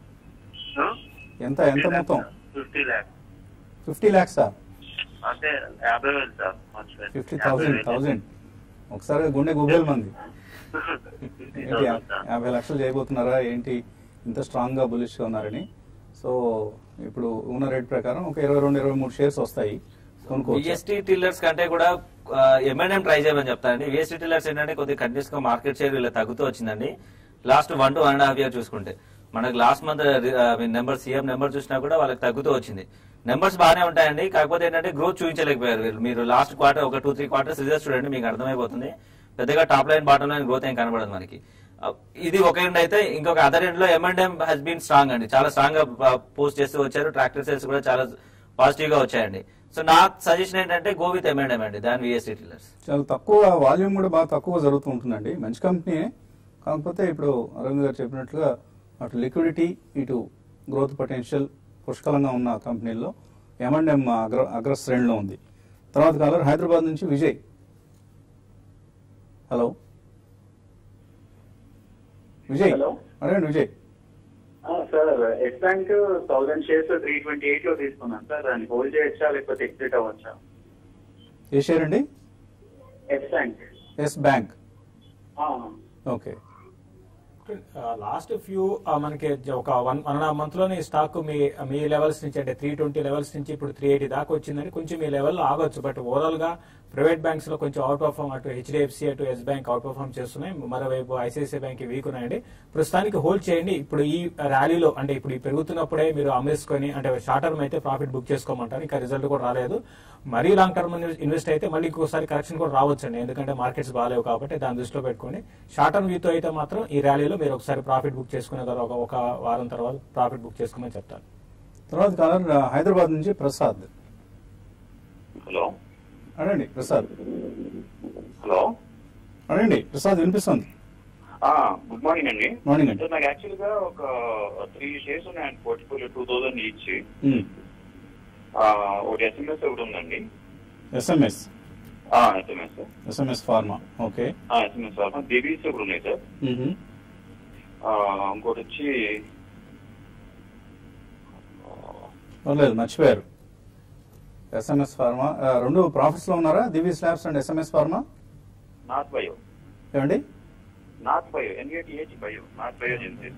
ఎంత ఎంత మొత్తం ఫిఫ్టీ ల్యాక్స్ ఫిఫ్టీ ల్యాక్సా అంటే యాభై వేలు సార్ మంచిగా ఫిఫ్టీ థౌసండ్ థౌసండ్ ఒకసారి గుండె గుబేల్ మంది ఏంటి యా- యాభై లక్షలు చేయబోతున్నారా ఏంటి ఇంత స్ట్రాంగ్ గా బులిష్ గా ఉన్నారని సో ఇప్పుడు ఉన్న రేట్ ప్రకారం ఒక ఇరవై రెండు ఇరవై మూడు షేర్స్ వస్తాయి కొనుక్కోవచ్చు విఎస్టీ టిల్లర్స్ కంటే కూడా ఎంఎన్ఎం ట్రై చేయమని చెప్తానండి విఎస్టీ టిల్లర్స్ ఏంటంటే కొద్దిగా కంటిన్యూస్ గా మార్కెట్ షేర్ ఇలా తగ్గుతూ వచ్చిందండి last one to one and half year చూసుకుంటే మనకు last month number CM number చూసినా కూడా వాళ్ళకి తగ్గుతూ వచ్చింది నెంబర్స్ బాగానే ఉంటాయండి కాకపోతే ఏంటంటే గ్రోత్ చూపించలేకపోయారు వీళ్ళు మీరు లాస్ట్ క్వార్టర్ ఒక టూ త్రీ క్వార్టర్స్ రిజల్ట్స్ చూడండి మీకు అర్థమైపోతుంది పెద్దగా top line bottom line growth ఏం కనబడదు మనకి Uh, ఇది ఒక ఎండ్ అయితే ఇంకొక అదర్ ఎండ్ లో ఎంఎండ్ఎం హెస్ బీన్ స్ట్రాంగ్ అండి చాలా స్ట్రాంగ్ గా పోస్ట్ చేస్తూ వచ్చారు ట్రాక్టర్ సేల్స్ కూడా చాలా పాజిటివ్ గా వచ్చాయండి సో నా సజెషన్ ఏంటంటే గో విత్ ఎంఎండ్ఎం అండి దాని విఎస్టీ టిల్లర్స్ చాలా తక్కువ వాల్యూమ్ కూడా బాగా తక్కువ జరుగుతూ ఉంటుందండి మంచి కంపెనీ కాకపోతే ఇప్పుడు అరవింద్ గారు చెప్పినట్లుగా అటు లిక్విడిటీ ఇటు గ్రోత్ పొటెన్షియల్ పుష్కలంగా ఉన్న కంపెనీల్లో ఎంఎండ్ఎం అగ్ర అగ్ర శ్రేణిలో ఉంది తర్వాత కాలర్ హైదరాబాద్ నుంచి విజయ్ హలో విజయ్ హలో. అడగండి Vijay sir Yes bank thousand shares three twenty eight లో తీసుకున్నాను సార్ దాన్ని హోల్డ్ చేయొచ్చా లేకపోతే ఎగ్జిట్ అవ్వచ్చా ఏ షేర్ అండి Yes bank Yes bank okay last few మనకి ఒక one one and half month లోనే ఈ స్టాక్ మీ మీ లెవెల్స్ నుంచి అంటే త్రీ ట్వంటీ లెవెల్స్ నుంచి ఇప్పుడు త్రీ ఎయిటీ దాకా వచ్చిందని కొంచెం మీ లెవెల్ ఆగొచ్చు బట్ ఓవరాల్ గా ప్రైవేట్ బ్యాంక్స్ లో కొంచెం అవుట్ పర్ఫామ్ అటు హెచ్డిఎఫ్సి అటు ఎస్ బ్యాంక్ అవుట్ పర్ఫామ్ చేస్తున్నాయి మరోవైపు ఐసిఐసిఐ బ్యాంక్ వీక్ ఉన్నాయండి ప్రస్తుతానికి హోల్డ్ చేయండి ఇప్పుడు ఈ ర్యాలీలో అంటే ఇప్పుడు ఈ పెరుగుతున్నప్పుడే మీరు అమ్మేసుకొని అంటే షార్ట్ టర్మ్ అయితే ప్రాఫిట్ బుక్ చేసుకోమంటారు ఇంకా రిజల్ట్ కూడా రాలేదు మరీ లాంగ్ టర్మ్ ఇన్వెస్ట్ అయితే మళ్ళీ ఇంకోసారి కరెక్షన్ కూడా రావచ్చండి ఎందుకంటే మార్కెట్స్ బాగాలేవు కాబట్టి దాని దృష్టిలో పెట్టుకోండి షార్ట్ టర్మ్ వ్యూతో అయితే మాత్రం ఈ ర్యాలీలో మీరు ఒకసారి ప్రాఫిట్ బుక్ చేసుకునే తర్వాత ఒక ఒక వారం తర్వాత ప్రాఫిట్ బుక్ చేసుకోమని చెప్తాను తర్వాత కాలర్ హైదరాబాద్ నుంచి ప్రసాద్ హలో అడండి ప్రసాద్ హలో అడండి ప్రసాద్ వినిపిస్తుంది గుడ్ మార్నింగ్ అండి మార్నింగ్ అండి సార్ నాకు యాక్చువల్ గా ఒక త్రీ షేర్స్ ఉన్నాయండి పోర్ట్ఫోలియో టూ థౌసండ్ ఇచ్చి ఒకటి ఎస్ఎంఎస్ ఒకటి ఉందండి SMS SMS SMS pharma okay SMS BBC ఒకటి ఉన్నాయి సార్ ఆ, ఇంకోటి వచ్చి పర్లేదు మర్చిపోయారు ఎస్ఎంఎస్ ఫార్మా ఆ, రెండు ప్రాఫిట్స్ లో ఉన్నారా Divi's labs and SMS pharma Nath bio ఏమండి Nath bio NATH bio Nath bio genes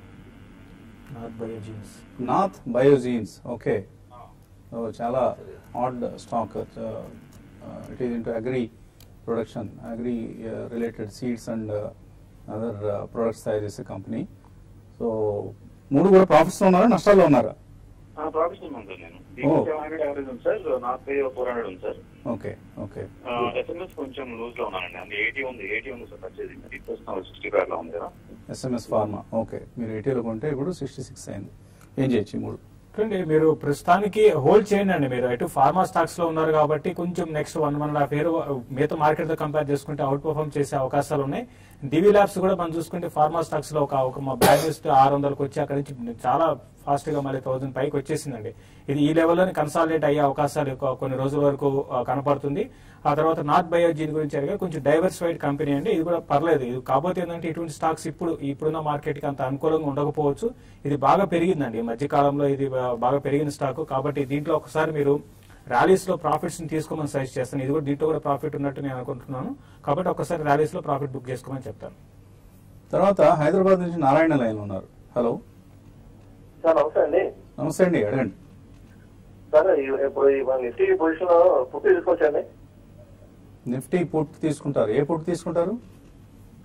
Nath biogenes okay చాలా odd stock it is into agri production agri related seeds and other products తయారు చేసే కంపెనీ సో మూడు కూడా ప్రాఫిట్స్ లో ఉన్నారా నష్టాల్లో ఉన్నారా ప్రాఫిట్స్ ఉన్నాను సార్ నేను Oh. సెవెన్ హండ్రెడ్ యావరేజ్ ఉంది sir Nath bio four hundred ఉంది సార్ ఓకే ఓకే ఎస్ఎంఎస్ కొంచెం లూజ్ లో ఉన్నానండి అంటే ఎయిటీ ఉంది ఎయిటీ ఉంది సార్ పర్చేజ్ ఇప్పుడు సిక్స్టీ ఫైవ్ లో ఉంది కదా ఎస్ఎంఎస్ ఫార్మా ఓకే మీరు ఎయిటీలో కొంటే ఇప్పుడు సిక్స్టీ సిక్స్ అయింది ఏం చేయొచ్చు ఈ మూడు చూడండి మీరు ప్రస్తుతానికి హోల్డ్ చేయండి అండి మీరు అటు ఫార్మా స్టాక్స్ లో ఉన్నారు కాబట్టి కొంచెం next one one and half year మిగతా మార్కెట్ తో కంపేర్ చేసుకుంటే అవుట్ పర్ఫామ్ చేసే అవకాశాలు ఉన్నాయి దివి ల్యాబ్స్ కూడా మనం చూసుకుంటే ఫార్మా స్టాక్స్ లో ఒక ఒక మా బ్యాగ్ లిస్ట్ ఆరు వందలకు వచ్చి అక్కడి నుంచి చాలా ఫాస్ట్ గా మళ్ళీ థౌసండ్ పైకి వచ్చేసిందండి ఇది ఈ లెవెల్లోనే కన్సాలిడేట్ అయ్యే అవకాశాలు ఎక్కువ కొన్ని రోజుల వరకు ఆ, కనపడుతుంది ఆ తర్వాత నార్త్ బయోజీన్ గురించి అడిగా కొంచెం డైవర్సిఫైడ్ కంపెనీ అండి ఇది కూడా పర్లేదు ఇది కాకపోతే ఏంటంటే ఇటువంటి స్టాక్స్ ఇప్పుడు ఇప్పుడున్న మార్కెట్ కి అంత అనుకూలంగా ఉండకపోవచ్చు ఇది బాగా పెరిగిందండి ఈ మధ్య కాలంలో ఇది బా- బాగా పెరిగిన స్టాక్ కాబట్టి దీంట్లో ఒకసారి మీరు ర్యాలీస్ లో ప్రాఫిట్స్ ని తీసుకోమని సజెస్ట్ చేస్తాను ఇది కూడా దీంట్లో కూడా ప్రాఫిట్ ఉన్నట్టు నేను అనుకుంటున్నాను కాబట్టి ఒకసారి ర్యాలీస్ లో ప్రాఫిట్ బుక్ చేసుకోమని చెప్తాను తర్వాత హైదరాబాద్ నుంచి నారాయణ లైన్ ఉన్నారు హలో సార్ నమస్తే అండి నమస్తే అండి అడగండి సార్ ఈ- ఇప్పుడు ఈ మన నిఫ్టీ పొజిషన్ పుట్టి తీసుకోవచ్చండి నిఫ్టీ పుట్ తీసుకుంటారు ఏ పుట్ తీసుకుంటారు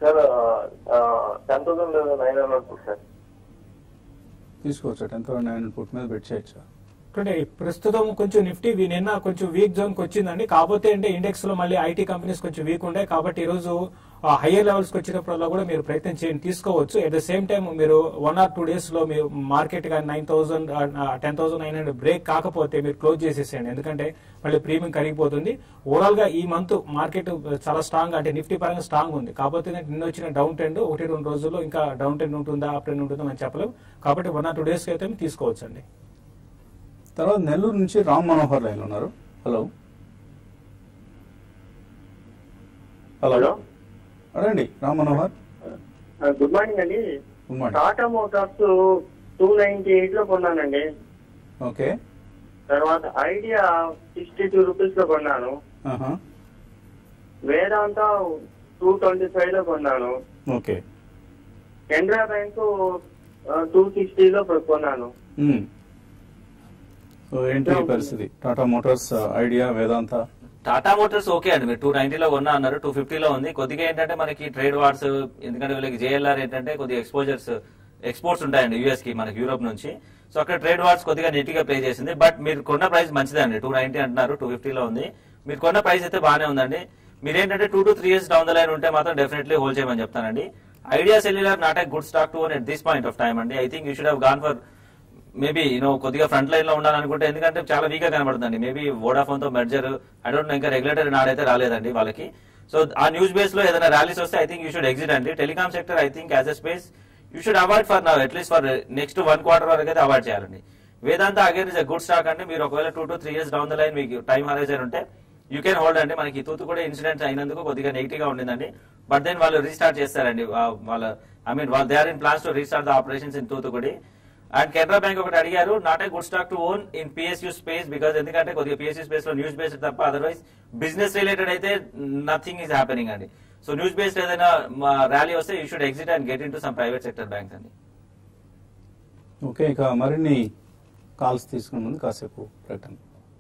sir ten thousand nine hundred put sir తీసుకోవచ్చా ten thousand nine hundred put మీద బెట్ చేయొచ్చా అంటే ప్రస్తుతం కొంచెం నిఫ్టీ వి- నిన్న కొంచెం వీక్ జోన్ కి వచ్చిందండి కాకపోతే అంటే ఇండెక్స్ లో మళ్ళీ ఐటీ కంపెనీస్ కొంచెం వీక్ ఉండే కాబట్టి ఈ రోజు హయ్యర్ లెవెల్స్ కి వచ్చినప్పుడల్లా కూడా మీరు ప్రయత్నం చేయండి తీసుకోవచ్చు అట్ ద సేమ్ టైం మీరు వన్ ఆర్ టూ డేస్ లో మీరు మార్కెట్ గా nine thousand ten thousand nine hundred break కాకపోతే మీరు క్లోజ్ చేసేసేయండి ఎందుకంటే మళ్ళీ ప్రీమియం కరిగిపోతుంది ఓవరాల్ గా ఈ మంత్ మార్కెట్ చాలా స్ట్రాంగ్ అంటే నిఫ్టీ పరంగా స్ట్రాంగ్ ఉంది కాకపోతే ఏంటంటే నిన్న వచ్చిన డౌన్ ట్రెండ్ ఒకటి రెండు రోజుల్లో ఇంకా డౌన్ ట్రెండ్ ఉంటుందా అప్ ట్రెండ్ ఉంటుందా అని చెప్పలేము కాబట్టి వన్ ఆర్ టూ డేస్ కి అయితే తీసుకోవచ్చు అండి తర్వాత నెల్లూరు నుంచి రామ్ మనోహర్ లైన్ ఉన్నారు హలో హలో అడండి రామ్ మనోహర్ గుడ్ మార్నింగ్ అండి good morning Tata Motors two ninety eight లో కొన్నానండి ఓకే తర్వాత ఐడియా సిక్స్టీ టూ రూపీస్ లో కొన్నాను ఆహా. వేదాంత టూ ట్వంటీ ఫైవ్ లో కొన్నాను okay Canara bank two sixty లో కొన్నాను మ్మ్. సో ఏంటి ఈ పరిస్థితి Tata Motors Idea Vedanta Tata Motors okay అండి మీరు టూ నైన్టీలో కొన్నా అన్నారు టూ ఫిఫ్టీలో ఉంది కొద్దిగా ఏంటంటే మనకి ట్రేడ్ వార్స్ ఎందుకంటే వీళ్ళకి జేఎల్ఆర్ ఏంటంటే కొద్దిగా ఎక్స్పోజర్స్ ఎక్స్పోర్ట్స్ ఉంటాయండి యూఎస్ కి మనకి యూరోప్ నుంచి సో అక్కడ ట్రేడ్ వార్స్ కొద్దిగా నీట్ గా ప్లే చేసింది బట్ మీరు కొన్న ప్రైస్ మంచిదే అండి టూ నైన్టీ అంటున్నారు టూ ఫిఫ్టీలో ఉంది మీరు కొన్న ప్రైస్ అయితే బాగానే ఉందండి మీరు ఏంటంటే two to three years down the line ఉంటే మాత్రం డెఫినెట్లీ హోల్డ్ చేయమని చెప్తానండి Idea Cellular not a good stock to own at this point of time అండి I think you should have gone for maybe you know కొద్దిగా front line లో ఉండాలనుకుంటే ఎందుకంటే చాలా వీక్ గా కనబడుతుంది మేబీ వోడాఫోన్ తో మెర్జర్ ఐ డోంట్ నో ఇంకా రెగ్యులేటరీ నాడైతే రాలేదండి వాళ్ళకి సో ఆ న్యూస్ బేస్ లో ఏదైనా ర్యాలీస్ వస్తే I think you should exit అండి telecom sector I think as a space you should avoid for now at least for next one quarter వరకు అయితే అవాయిడ్ చేయాలండి Vedanta again is a good stock అండి మీరు ఒకవేళ two to three years down the line మీకు time horizon ఉంటే you can hold అండి మనకి తూతు కూడా ఇన్సిడెంట్స్ అయినందుకు కొద్దిగా నెగిటివ్ గా ఉండిందండి బట్ దెన్ వాళ్ళు రీస్టార్ట్ చేస్తారండి వా- వాళ్ళ ఐ మీన్ వాళ్ళు they are in plans to restart the operations in Thoothukudi and Canara bank ఒకటి అడిగారు not a good stock to own in PSU space because ఎందుకంటే కొద్దిగా పిఎస్యూ స్పేస్ లో న్యూస్ బేస్డ్ తప్ప అదర్వైజ్ బిజినెస్ రిలేటెడ్ అయితే నథింగ్ ఈస్ హ్యాపెనింగ్ అండి so news based ఏదైనా rally వస్తే you should exit and get in to some private sector banks అండి okay ఇక మరిన్ని కాల్స్ తీసుకునే ముందు కాసేపు ప్రకటన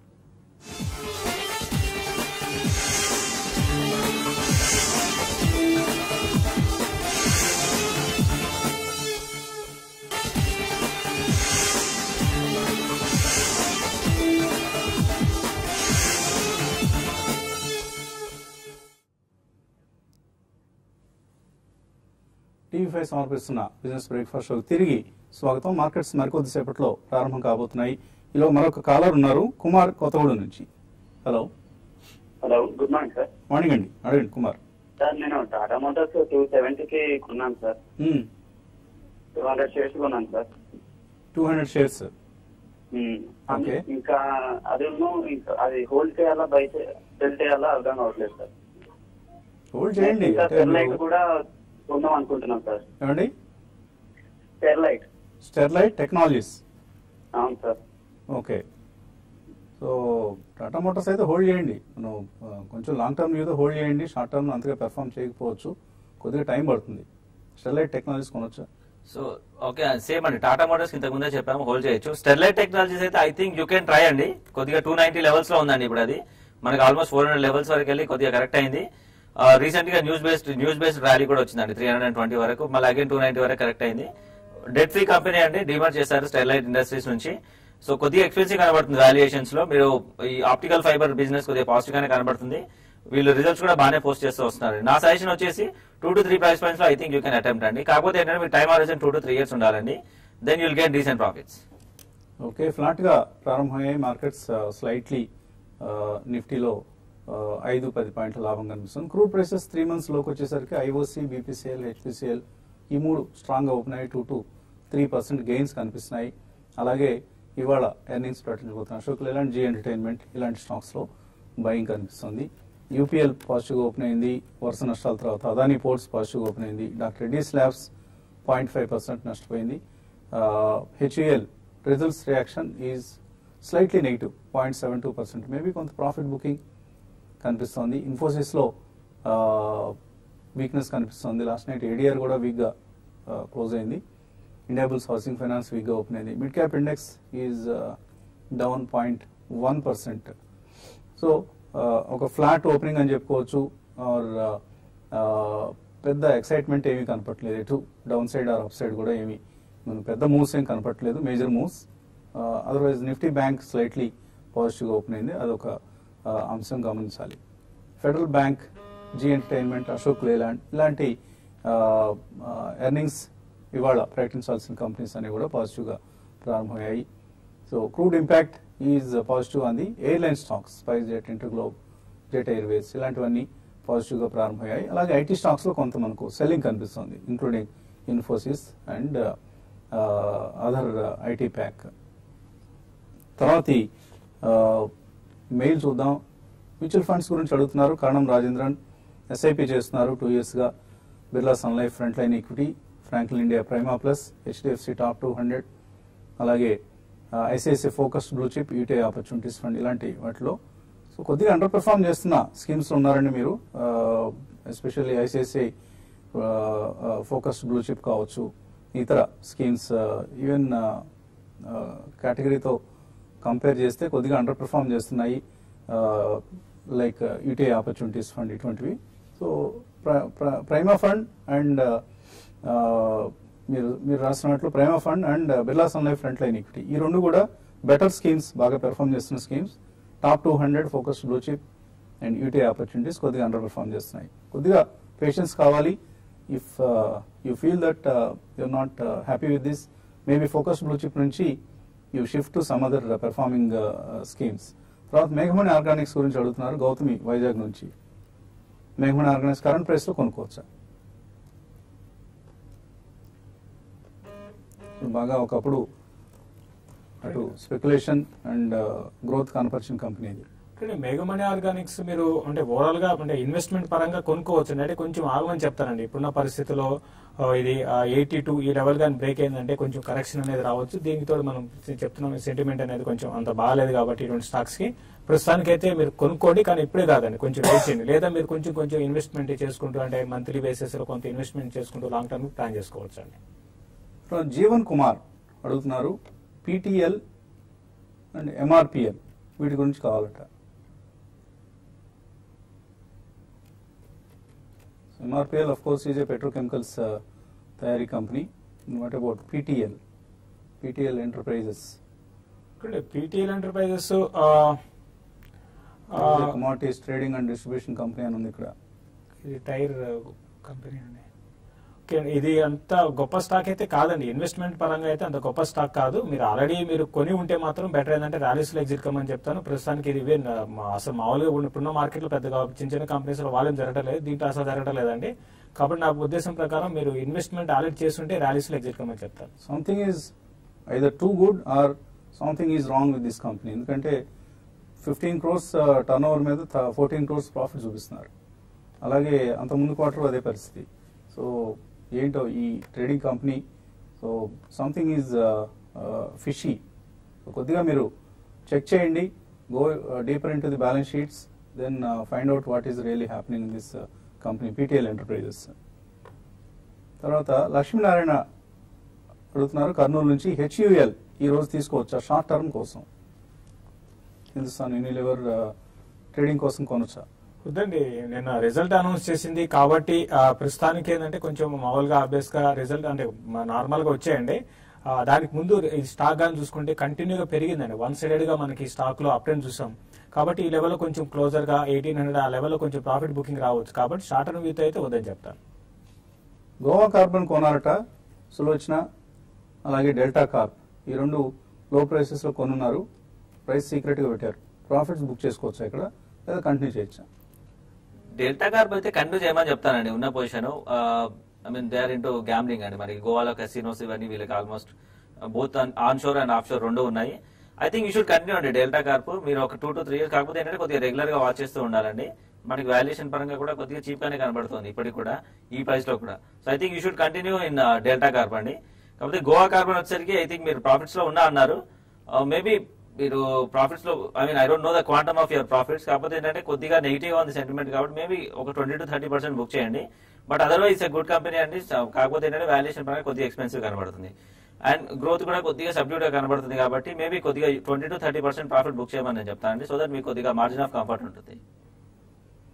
టీవీ ఫైవ్ సమర్పిస్తున్న బిజినెస్ బ్రేక్ఫాస్ట్ షోకి తిరిగి స్వాగతం మార్కెట్స్ మరికొద్దిసేపట్లో ప్రారంభం కాబోతున్నాయి ఇలా మరొక కాలర్ ఉన్నారు కుమార్ కొత్తగూడెం నుంచి hello hello good morning sir morning అండి అడగండి కుమార్ సార్ నేను టాటా మోటార్స్ టూ సెవెంటీకి కొన్నాను సార్ టూ హండ్రెడ్ షేర్స్ కొన్నాను సార్ టూ హండ్రెడ్ షేర్స్ మ్మ్. ఓకే. ఇంకా అది ఇంకా అది హోల్డ్ చేయాలా బై సెల్ చేయాలా అర్థం కావట్లేదు సార్ హోల్డ్ చేయండి ఇంకా అంటే స్టెర్లైట్ మీరు- కూడా కొందాం అనుకుంటున్నాం సార్ ఏమండి స్టెర్లైట్ స్టెర్లైట్ టెక్నాలజీస్ అవును sir okay so Tata Motors అయితే హోల్డ్ చేయండి మనం ఆ, కొంచెం లాంగ్ టర్మ్ మీద హోల్డ్ చేయండి షార్ట్ టర్మ్ అంతగా పెర్ఫామ్ చేయకపోవచ్చు కొద్దిగా టైం పడుతుంది స్టెర్లైట్ టెక్నాలజీస్ కొనొచ్చా సో ఓకే సేమ్ అండి టాటా మోటార్స్ ఇంతకు ముందే చెప్పాము హోల్డ్ చేయొచ్చు స్టెర్లైట్ టెక్నాలజీస్ అయితే I think you can try అండి కొద్దిగా టూ నైన్టీ లెవెల్స్ లో ఉందండి ఇప్పుడు అది మనకి ఆల్మోస్ట్ ఫోర్ హండ్రెడ్ లెవెల్స్ వరకు వెళ్ళి కొద్దిగా కరెక్ట్ అయింది రీసెంట్ గా news based news based rally కూడా వచ్చిందండి త్రీ హండ్రెడ్ ట్వంటీ వరకు మళ్ళీ అగైన్ టూ నైన్టీ వరకు కరెక్ట్ అయింది డెట్ ఫ్రీ కంపెనీ అండి డిమార్ట్ చేశారు స్టెర్లైట్ ఇండస్ట్రీస్ నుంచి సో కొద్దిగా ఎక్స్పెన్సివ్ కనబడుతుంది వాల్యుయేషన్స్ లో మీరు ఈ ఆప్టికల్ ఫైబర్ బిజినెస్ కొద్దిగా పాజిటివ్ గానే కనబడుతుంది వీళ్ళు రిజల్ట్స్ కూడా బాగానే పోస్ట్ చేస్తూ వస్తున్నారు నా సజెషన్ వచ్చేసి two to three price points లో I think you can attempt అండి కాకపోతే ఏంటంటే మీకు టైం ఆలోచన టూ టు త్రీ ఇయర్స్ ఉండాలండి then you'll get decent profits okay flat గా ప్రారంభమయ్యాయి మార్కెట్స్ స్లైట్లీ నిఫ్టీలో ఆ, ఐదు పది పాయింట్ల లాభం కనిపిస్తుంది క్రూడ్ ప్రైసెస్ త్రీ మంత్స్ లోకి వచ్చేసరికి ఐఓసి బీపీసీఎల్ హెచ్పిసిఎల్ ఈ మూడు స్ట్రాంగ్ గా ఓపెన్ అయ్యి two to three percent gains కనిపిస్తున్నాయి అలాగే ఇవాళ ఎర్నింగ్స్ ప్రకటించబోతున్న అశోక్ లేలాండ్ జీ ఎంటర్టైన్మెంట్ ఇలాంటి స్టాక్స్ లో బయింగ్ కనిపిస్తుంది యూపీఎల్ పాజిటివ్ ఓపెన్ అయింది వరుస నష్టాల తర్వాత అదానీ పోర్ట్స్ పాజిటివ్ ఓపెన్ అయింది doctor Reddy labs point five percent నష్టపోయింది HUL results reaction is slightly negative point seven two percent maybe కొంత ప్రాఫిట్ బుకింగ్ కనిపిస్తోంది ఇన్ఫోసిస్లో వీక్నెస్ కనిపిస్తోంది లాస్ట్ నైట్ ఏడిఆర్ కూడా వీక్గా క్లోజ్ అయింది ఇండియాబుల్స్ హౌసింగ్ ఫైనాన్స్ వీక్గా ఓపెన్ అయింది mid cap index is down point one percent so ఒక ఫ్లాట్ ఓపెనింగ్ అని చెప్పుకోవచ్చు ఆర్ పెద్ద ఎక్సైట్మెంట్ ఏమీ కనపట్లేదు ఎటు down side or up side కూడా ఏమీ మనకు పెద్ద మూవ్స్ ఏం కనపట్లేదు major moves otherwise Nifty bank slightly పాజిటివ్గా ఓపెన్ అయింది అదొక ఆ, అంశం గమనించాలి Federal bank Zee Entertainment Ashok Leyland ఇలాంటి ఎర్నింగ్స్ ఇవాళ ప్రకటించాల్సిన కంపెనీస్ అన్ని కూడా పాజిటివ్గా ప్రారంభమయ్యాయి so crude impact is positive on the airline stocks SpiceJet InterGlobe Jet Airways ఇలాంటివన్నీ పాజిటివ్గా ప్రారంభమయ్యాయి అలాగే ఐటీ స్టాక్స్లో కొంత మనకు సెల్లింగ్ కనిపిస్తుంది including Infosys and other IT pack తర్వాతి మెయిల్ చూద్దాం మ్యూచువల్ ఫండ్స్ గురించి అడుగుతున్నారు కారణం రాజేంద్రన్ ఎస్ఐపి చేస్తున్నారు టూ ఇయర్స్గా Birla Sun Life front line equity Franklin India Prima plus HDFC top two hundred అలాగే ICICI focus blue chip UTI opportunities fund ఇలాంటి వాటిలో సో కొద్దిగా అండర్ పెర్ఫామ్ చేస్తున్న స్కీమ్స్ ఉన్నారండి మీరు especially ICICI focus blue chip కావచ్చు ఇతర స్కీమ్స్ ఈవెన్ కేటగిరీతో కంపేర్ చేస్తే కొద్దిగా అండర్ పెర్ఫామ్ చేస్తున్నాయి లైక్ యూటీఐ ఆపర్చునిటీస్ ఫండ్ ఇటువంటివి సో ప్రైమా ఫండ్ అండ్ మీరు మీరు రాసినట్లు Prima fund and Birla Sun Life front line equity ఈ రెండు కూడా బెటర్ స్కీమ్స్ బాగా పెర్ఫామ్ చేస్తున్న schemes top two hundred focus blue chip and UTI opportunities కొద్దిగా అండర్ పెర్ఫామ్ చేస్తున్నాయి కొద్దిగా పేషెన్స్ కావాలి if you feel that you're not happy with this maybe focus blue chip నుంచి you shift to some other performing schemes తర్వాత మేఘమణి Organics గురించి అడుగుతున్నారు గౌతమి వైజాగ్ నుంచి మేఘమణి ఆర్గానిక్స్ కరెంట్ ప్రైస్ లో కొనుక్కోవచ్చా బాగా ఒకప్పుడు అటు స్పెక్యులేషన్ అండ్ గ్రోత్ కనపరిచిన కంపెనీ ఇది కానీ మేఘమణి ఆర్గానిక్స్ మీరు అంటే ఓవరాల్ గా అంటే ఇన్వెస్ట్మెంట్ పరంగా కొనుక్కోవచ్చు అంటే కొంచెం ఆగమని చెప్తానండి ఇప్పుడున్న పరిస్థితిలో ఆ, ఇది ఎయిటీ టూ ఈ లెవెల్ కానీ బ్రేక్ అయిందంటే కొంచెం కరెక్షన్ అనేది రావచ్చు దీనితో మనం చెప్తున్నాం సెంటిమెంట్ అనేది కొంచెం అంత బాగాలేదు కాబట్టి ఇటువంటి స్టాక్స్ కి ప్రస్తుతానికైతే మీరు కొనుక్కోండి కానీ ఇప్పుడే కాదండి కొంచెం వెయిట్ చేయండి లేదా మీరు కొంచెం కొంచెం ఇన్వెస్ట్మెంట్ చేసుకుంటూ అంటే మంత్లీ బేసిస్ లో కొంత ఇన్వెస్ట్మెంట్ చేసుకుంటూ లాంగ్ టర్మ్ ప్లాన్ చేసుకోవచ్చు అండి తర్వాత జీవన్ కుమార్ అడుగుతున్నారు పీటీఎల్ అండ్ ఎంఆర్పిఎల్ వీటి గురించి కావాలట MRPL of course is a petrochemicals తయారీ company what about PTL PTL enterprises PTL enterprises commodities trading and distribution company అని ఉంది ఇక్కడ ఇది టైర్ కంపెనీ అండి ఓకే ఇది అంత గొప్ప స్టాక్ అయితే కాదండి ఇన్వెస్ట్మెంట్ పరంగా అయితే అంత గొప్ప స్టాక్ కాదు మీరు ఆల్రెడీ మీరు కొని ఉంటే మాత్రం బెటర్ ఏంటంటే ర్యాలీస్ లో ఎగ్జిట్ కమ్మని చెప్తాను ప్రస్తుతానికి ఇది ఇవే నా- మా- అసలు మామూలుగా ఉన్న- ఇప్పుడున్న మార్కెట్ లో పెద్దగా చిన్న చిన్న కంపెనీస్ లో వాల్యూమ్ జరగడం లేదు దీంట్లో అసలు జరగడం లేదండి కాబట్టి నా ఉద్దేశం ప్రకారం మీరు ఇన్వెస్ట్మెంట్ ఆల్రెడీ చేస్తుంటే ర్యాలీస్ లో ఎగ్జిట్ కమ్మని చెప్తాను something is either too good or something is wrong with this company ఎందుకంటే ఫిఫ్టీన్ క్రోర్స్ టర్న్ ఓవర్ మీద ఫోర్టీన్ క్రోర్స్ ప్రాఫిట్ చూపిస్తున్నారు అలాగే అంత ముందు క్వార్టర్ అదే పరిస్థితి సో ఏంటో ఈ trading company so something is fishy కొద్దిగా మీరు చెక్ చేయండి go deeper in to the balance sheets then find out what is really happening in this company PTL enterprises తర్వాత లక్ష్మీనారాయణ అడుగుతున్నారు కర్నూలు నుంచి హెచ్యుఎల్ ఈ రోజు తీసుకోవచ్చా షార్ట్ టర్మ్ కోసం హిందుస్థాన్ యూనిలివర్ ట్రేడింగ్ కోసం కొనొచ్చా వద్దండి నిన్న రిజల్ట్ అనౌన్స్ చేసింది కాబట్టి ఆ, ప్రస్తుతానికి ఏంటంటే కొంచెం మామూలుగా ఆబ్వియస్ గా రిజల్ట్ అంటే నార్మల్ గా వచ్చాయండి ఆ, దానికి ముందు ఈ స్టాక్ గాని చూసుకుంటే కంటిన్యూగా పెరిగిందండి వన్ సైడెడ్ గా మనకి స్టాక్ లో అప్ ట్రెండ్ చూసాం కాబట్టి ఈ లెవెల్ కొంచెం క్లోజర్ గా ఎయిటీన్ హండ్రెడ్ ఆ లెవెల్ కొంచెం ప్రాఫిట్ బుకింగ్ రావచ్చు కాబట్టి షార్ట్ టర్మ్ వ్యూతో అయితే వద్దని చెప్తాను గోవా కార్బన్ కొనారట సులోచన అలాగే డెల్టా కార్ప్ ఈ రెండు లో ప్రైసెస్ లో కొనున్నారు ప్రైస్ సీక్రెట్ గా పెట్టారు ప్రాఫిట్స్ బుక్ చేసుకోవచ్చా ఇక్కడ లేదా కంటిన్యూ చేయొచ్చా డెల్టా కార్ప్ అయితే కంటిన్యూ చేయమని చెప్తానండి ఉన్న position I mean they are into gambling అండి మరి గోవాలో కసినోస్ ఇవన్నీ వీళ్ళకి almost both on shore and off shore రెండు ఉన్నాయి I think you should continue అండి డెల్టా కార్ప్ మీరు ఒక టూ టు త్రీ ఇయర్స్ కాకపోతే ఏంటంటే కొద్దిగా రెగ్యులర్ గా వాచ్ చేస్తూ ఉండాలండి మనకి వాల్యుయేషన్ పరంగా కూడా కొద్దిగా చీప్ గానే కనబడుతుంది ఇప్పటికి కూడా ఈ ప్రైస్ లో కూడా so I think you should continue in Delta Corp అండి కాకపోతే గోవా కార్బన్ వచ్చేసరికి ఐ థింక్ మీరు ప్రాఫిట్స్ లో ఉన్నా అన్నారు మేబీ మీరు ప్రాఫిట్స్ లో I mean I don't know the quantum of your profits కాకపోతే ఏంటంటే కొద్దిగా నెగిటివ్ ఉంది సెంటిమెంట్ కాబట్టి మేబీ ఒక twenty to thirty percent book చేయండి but otherwise it's good company అండి కాకపోతే ఏంటంటే వాల్యుయేషన్ పరంగా కొద్దిగా ఎక్స్పెన్సివ్ కనబడుతుంది అండ్ గ్రోత్ కూడా కొద్దిగా సబ్డ్యూట్ గా కనబడుతుంది కాబట్టి మేబీ కొద్దిగా twenty to thirty percent profit book చేయమని నేను చెప్తానండి సో దట్ మీకు కొద్దిగా మార్జిన్ ఆఫ్ కంఫర్ట్ ఉంటుంది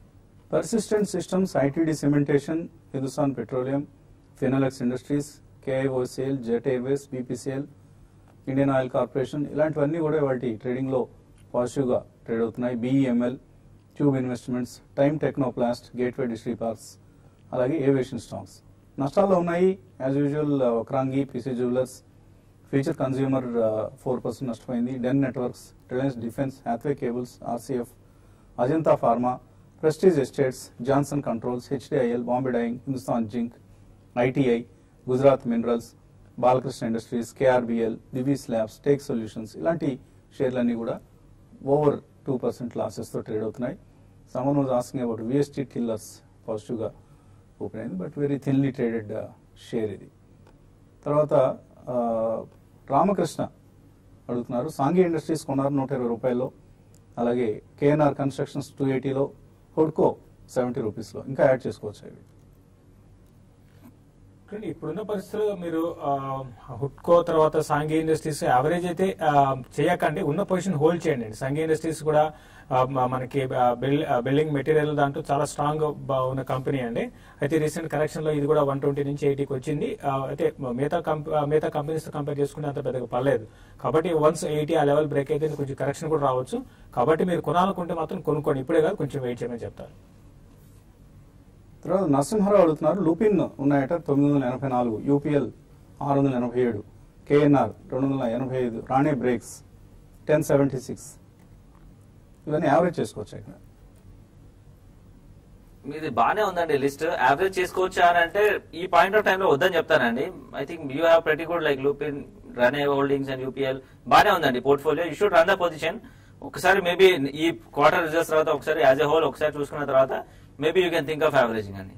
Persistent Systems ITD Cementation Hindustan Petroleum Finolex Industries KIOCL Jet Airways BPCL Indian Oil Corporation ఇలాంటివన్నీ కూడా వాటి ట్రేడింగ్లో పాజిటివ్గా ట్రేడ్ అవుతున్నాయి BEML Tube Investments Time Technoplast Gateway Distriparks అలాగే ఏవియేషన్ స్టాక్స్ నష్టాల్లో ఉన్నాయి యాజ్ యూజువల్ ఒక్రాంగి PC Jewellers Future Consumer four percent నష్టపోయింది Den Networks Reliance defence Hathway cables RCF Ajanta pharma Prestige estates Johnson controls HDIL Bombay dyeing Hindustan zinc ITI Gujarat minerals Balkrishna industries KRBL Divi's labs take solutions ఇలాంటి షేర్లన్నీ కూడా over two percent లాసెస్తో trade అవుతున్నాయి someone was asking about VST tillers పాజిటివ్గా open అయింది but very thinly traded share ఇది తర్వాత ఆ, రామకృష్ణ అడుగుతున్నారు సాంఘీ ఇండస్ట్రీస్ కొన్నారు నూట ఇరవై రూపాయల్లో అలాగే కేఎన్ఆర్ కన్స్ట్రక్షన్స్ టూ ఎయిటీలో హుడ్కో సెవెంటీ రూపీస్లో ఇంకా యాడ్ చేసుకోవచ్చు అవి కానీ ఇప్పుడున్న పరిస్థితుల్లో మీరు ఆ, హుడ్కో తర్వాత సాంఘీ ఇండస్ట్రీస్ యావరేజ్ అయితే ఆ, చేయకండి ఉన్న పొజిషన్ హోల్డ్ చేయండి సాంఘీ ఇండస్ట్రీస్ కూడా ఆ, మ- మనకి ఆ, బిల్- ఆ, బిల్డింగ్ మెటీరియల్ దాంట్లో చాలా స్ట్రాంగ్ ఉన్న కంపెనీ అండి అయితే రీసెంట్ కరెక్షన్ లో ఇది కూడా వన్ ట్వంటీ నుంచి ఎయిటీకి వచ్చింది ఆ, అయితే మిగతా కంప- ఆ, మిగతా కంపెనీస్ తో కంపేర్ చేసుకుంటే అంత పెద్దగా పర్లేదు కాబట్టి వన్స్ ఎయిటీ ఆ లెవెల్ బ్రేక్ అయితే కొంచెం కరెక్షన్ కూడా రావచ్చు కాబట్టి మీరు కొనాలనుకుంటే మాత్రం కొనుక్కోండి ఇప్పుడే కాదు కొంచెం వెయిట్ చేయమని చెప్తారు తర్వాత నరసింహారావు అడుగుతున్నారు లూపిన్ ఉన్నాయట తొమ్మిది వందల ఎనభై నాలుగు యూపీఎల్ ఆరు వందల ఎనభై ఏడు కేఎన్ఆర్ రెండు వందల ఎనభై ఐదు Rane brakes ten seventy six ఇవన్నీ యావరేజ్ చేసుకోవచ్చు ఇక్కడ మీది బానే ఉందండి లిస్ట్ యావరేజ్ చేసుకోవచ్చా అని అంటే ఈ పాయింట్ ఆఫ్ టైం లో వద్దని చెప్తానండి ఐ థింక్ యూ హ్యావ్ ప్రతి good like Lupin Rane holdings and UPL బానే ఉందండి portfolio you should run the position ఒకసారి మేబీ ఈ క్వార్టర్ రిజల్ట్స్ తర్వాత ఒకసారి యాజ్ ఎ హోల్ ఒకసారి చూసుకున్న తర్వాత maybe you can think of averaging అండి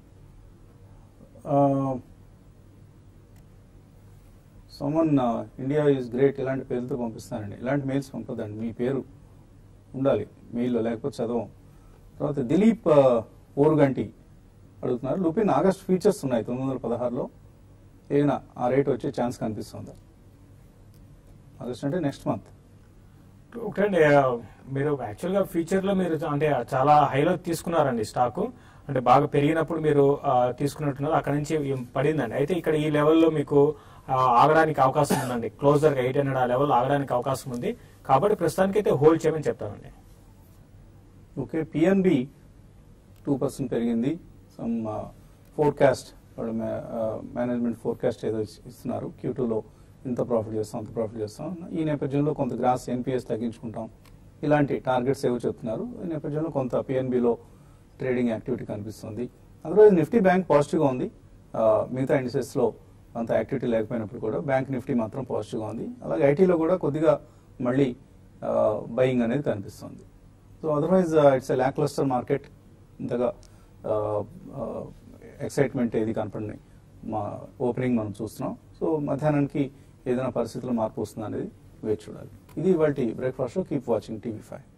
సోమన్ ఇండియా ఈజ్ గ్రేట్ ఇలాంటి పేర్లతో పంపిస్తానండి ఇలాంటి మెయిల్స్ పంపదండి మీ పేరు ఉండాలి మెయిల్లో లేకపోతే చదవం తర్వాత దిలీప్ ఓరుగంటి అడుగుతున్నారు లూపిన్ ఆగస్ట్ ఫీచర్స్ ఉన్నాయి తొమ్మిది వందల పదహారులో ఏదైనా ఆ రేట్ వచ్చే ఛాన్స్ కనిపిస్తుందా ఆగస్ట్ అంటే నెక్స్ట్ మంత్ ఒకటండి ఆ, మీరు యాక్చువల్ గా ఫ్యూచర్ లో మీరు అంటే చాలా హైలో తీసుకున్నారండి స్టాక్ అంటే బాగా పెరిగినప్పుడు మీరు ఆ, తీసుకున్నట్టున్నారు అక్కడ నుంచి పడిందండి అయితే ఇక్కడ ఈ లెవెల్లో మీకు ఆ, ఆగడానికి అవకాశం ఉందండి క్లోజర్ గా ఎయిట్ హండ్రెడ్ ఆ లెవెల్ ఆగడానికి అవకాశం ఉంది కాబట్టి ప్రస్తుతానికి అయితే హోల్డ్ చేయమని చెప్తానండి ఓకే పిఎన్బి టూ పర్సెంట్ పెరిగింది సమ్ ఫోర్కాస్ట్ వాళ్ళు మేనేజ్మెంట్ ఫోర్కాస్ట్ ఏదో ఇస్- ఇస్తున్నారు క్యూ టూలో ఇంత ప్రాఫిట్ చేస్తాం అంత ప్రాఫిట్ చేస్తాం ఈ నేపథ్యంలో కొంత గ్రాస్ ఎన్పిఎస్ తగ్గించుకుంటాం ఇలాంటి టార్గెట్స్ ఏవో చెప్తున్నారు ఈ నేపథ్యంలో కొంత పిఎన్బిలో ట్రేడింగ్ యాక్టివిటీ కనిపిస్తుంది అదర్వైజ్ నిఫ్టీ బ్యాంక్ పాజిటివ్గా ఉంది ఆ, మిగతా ఇండిసెస్లో అంత యాక్టివిటీ లేకపోయినప్పుడు కూడా బ్యాంక్ నిఫ్టీ మాత్రం పాజిటివ్గా ఉంది అలాగే ఐటీలో కూడా కొద్దిగా మళ్ళీ బయింగ్ అనేది కనిపిస్తుంది so otherwise it's a lackluster market ఇంతగా ఎక్సైట్మెంట్ ఏది కనపడి మా ఓపెనింగ్ మనం చూస్తున్నాం సో మధ్యాహ్నానికి ఏదైనా పరిస్థితుల్లో మార్పు వస్తుందా అనేది వేచి చూడాలి ఇది ఇవాళ breakfast keep watching TV five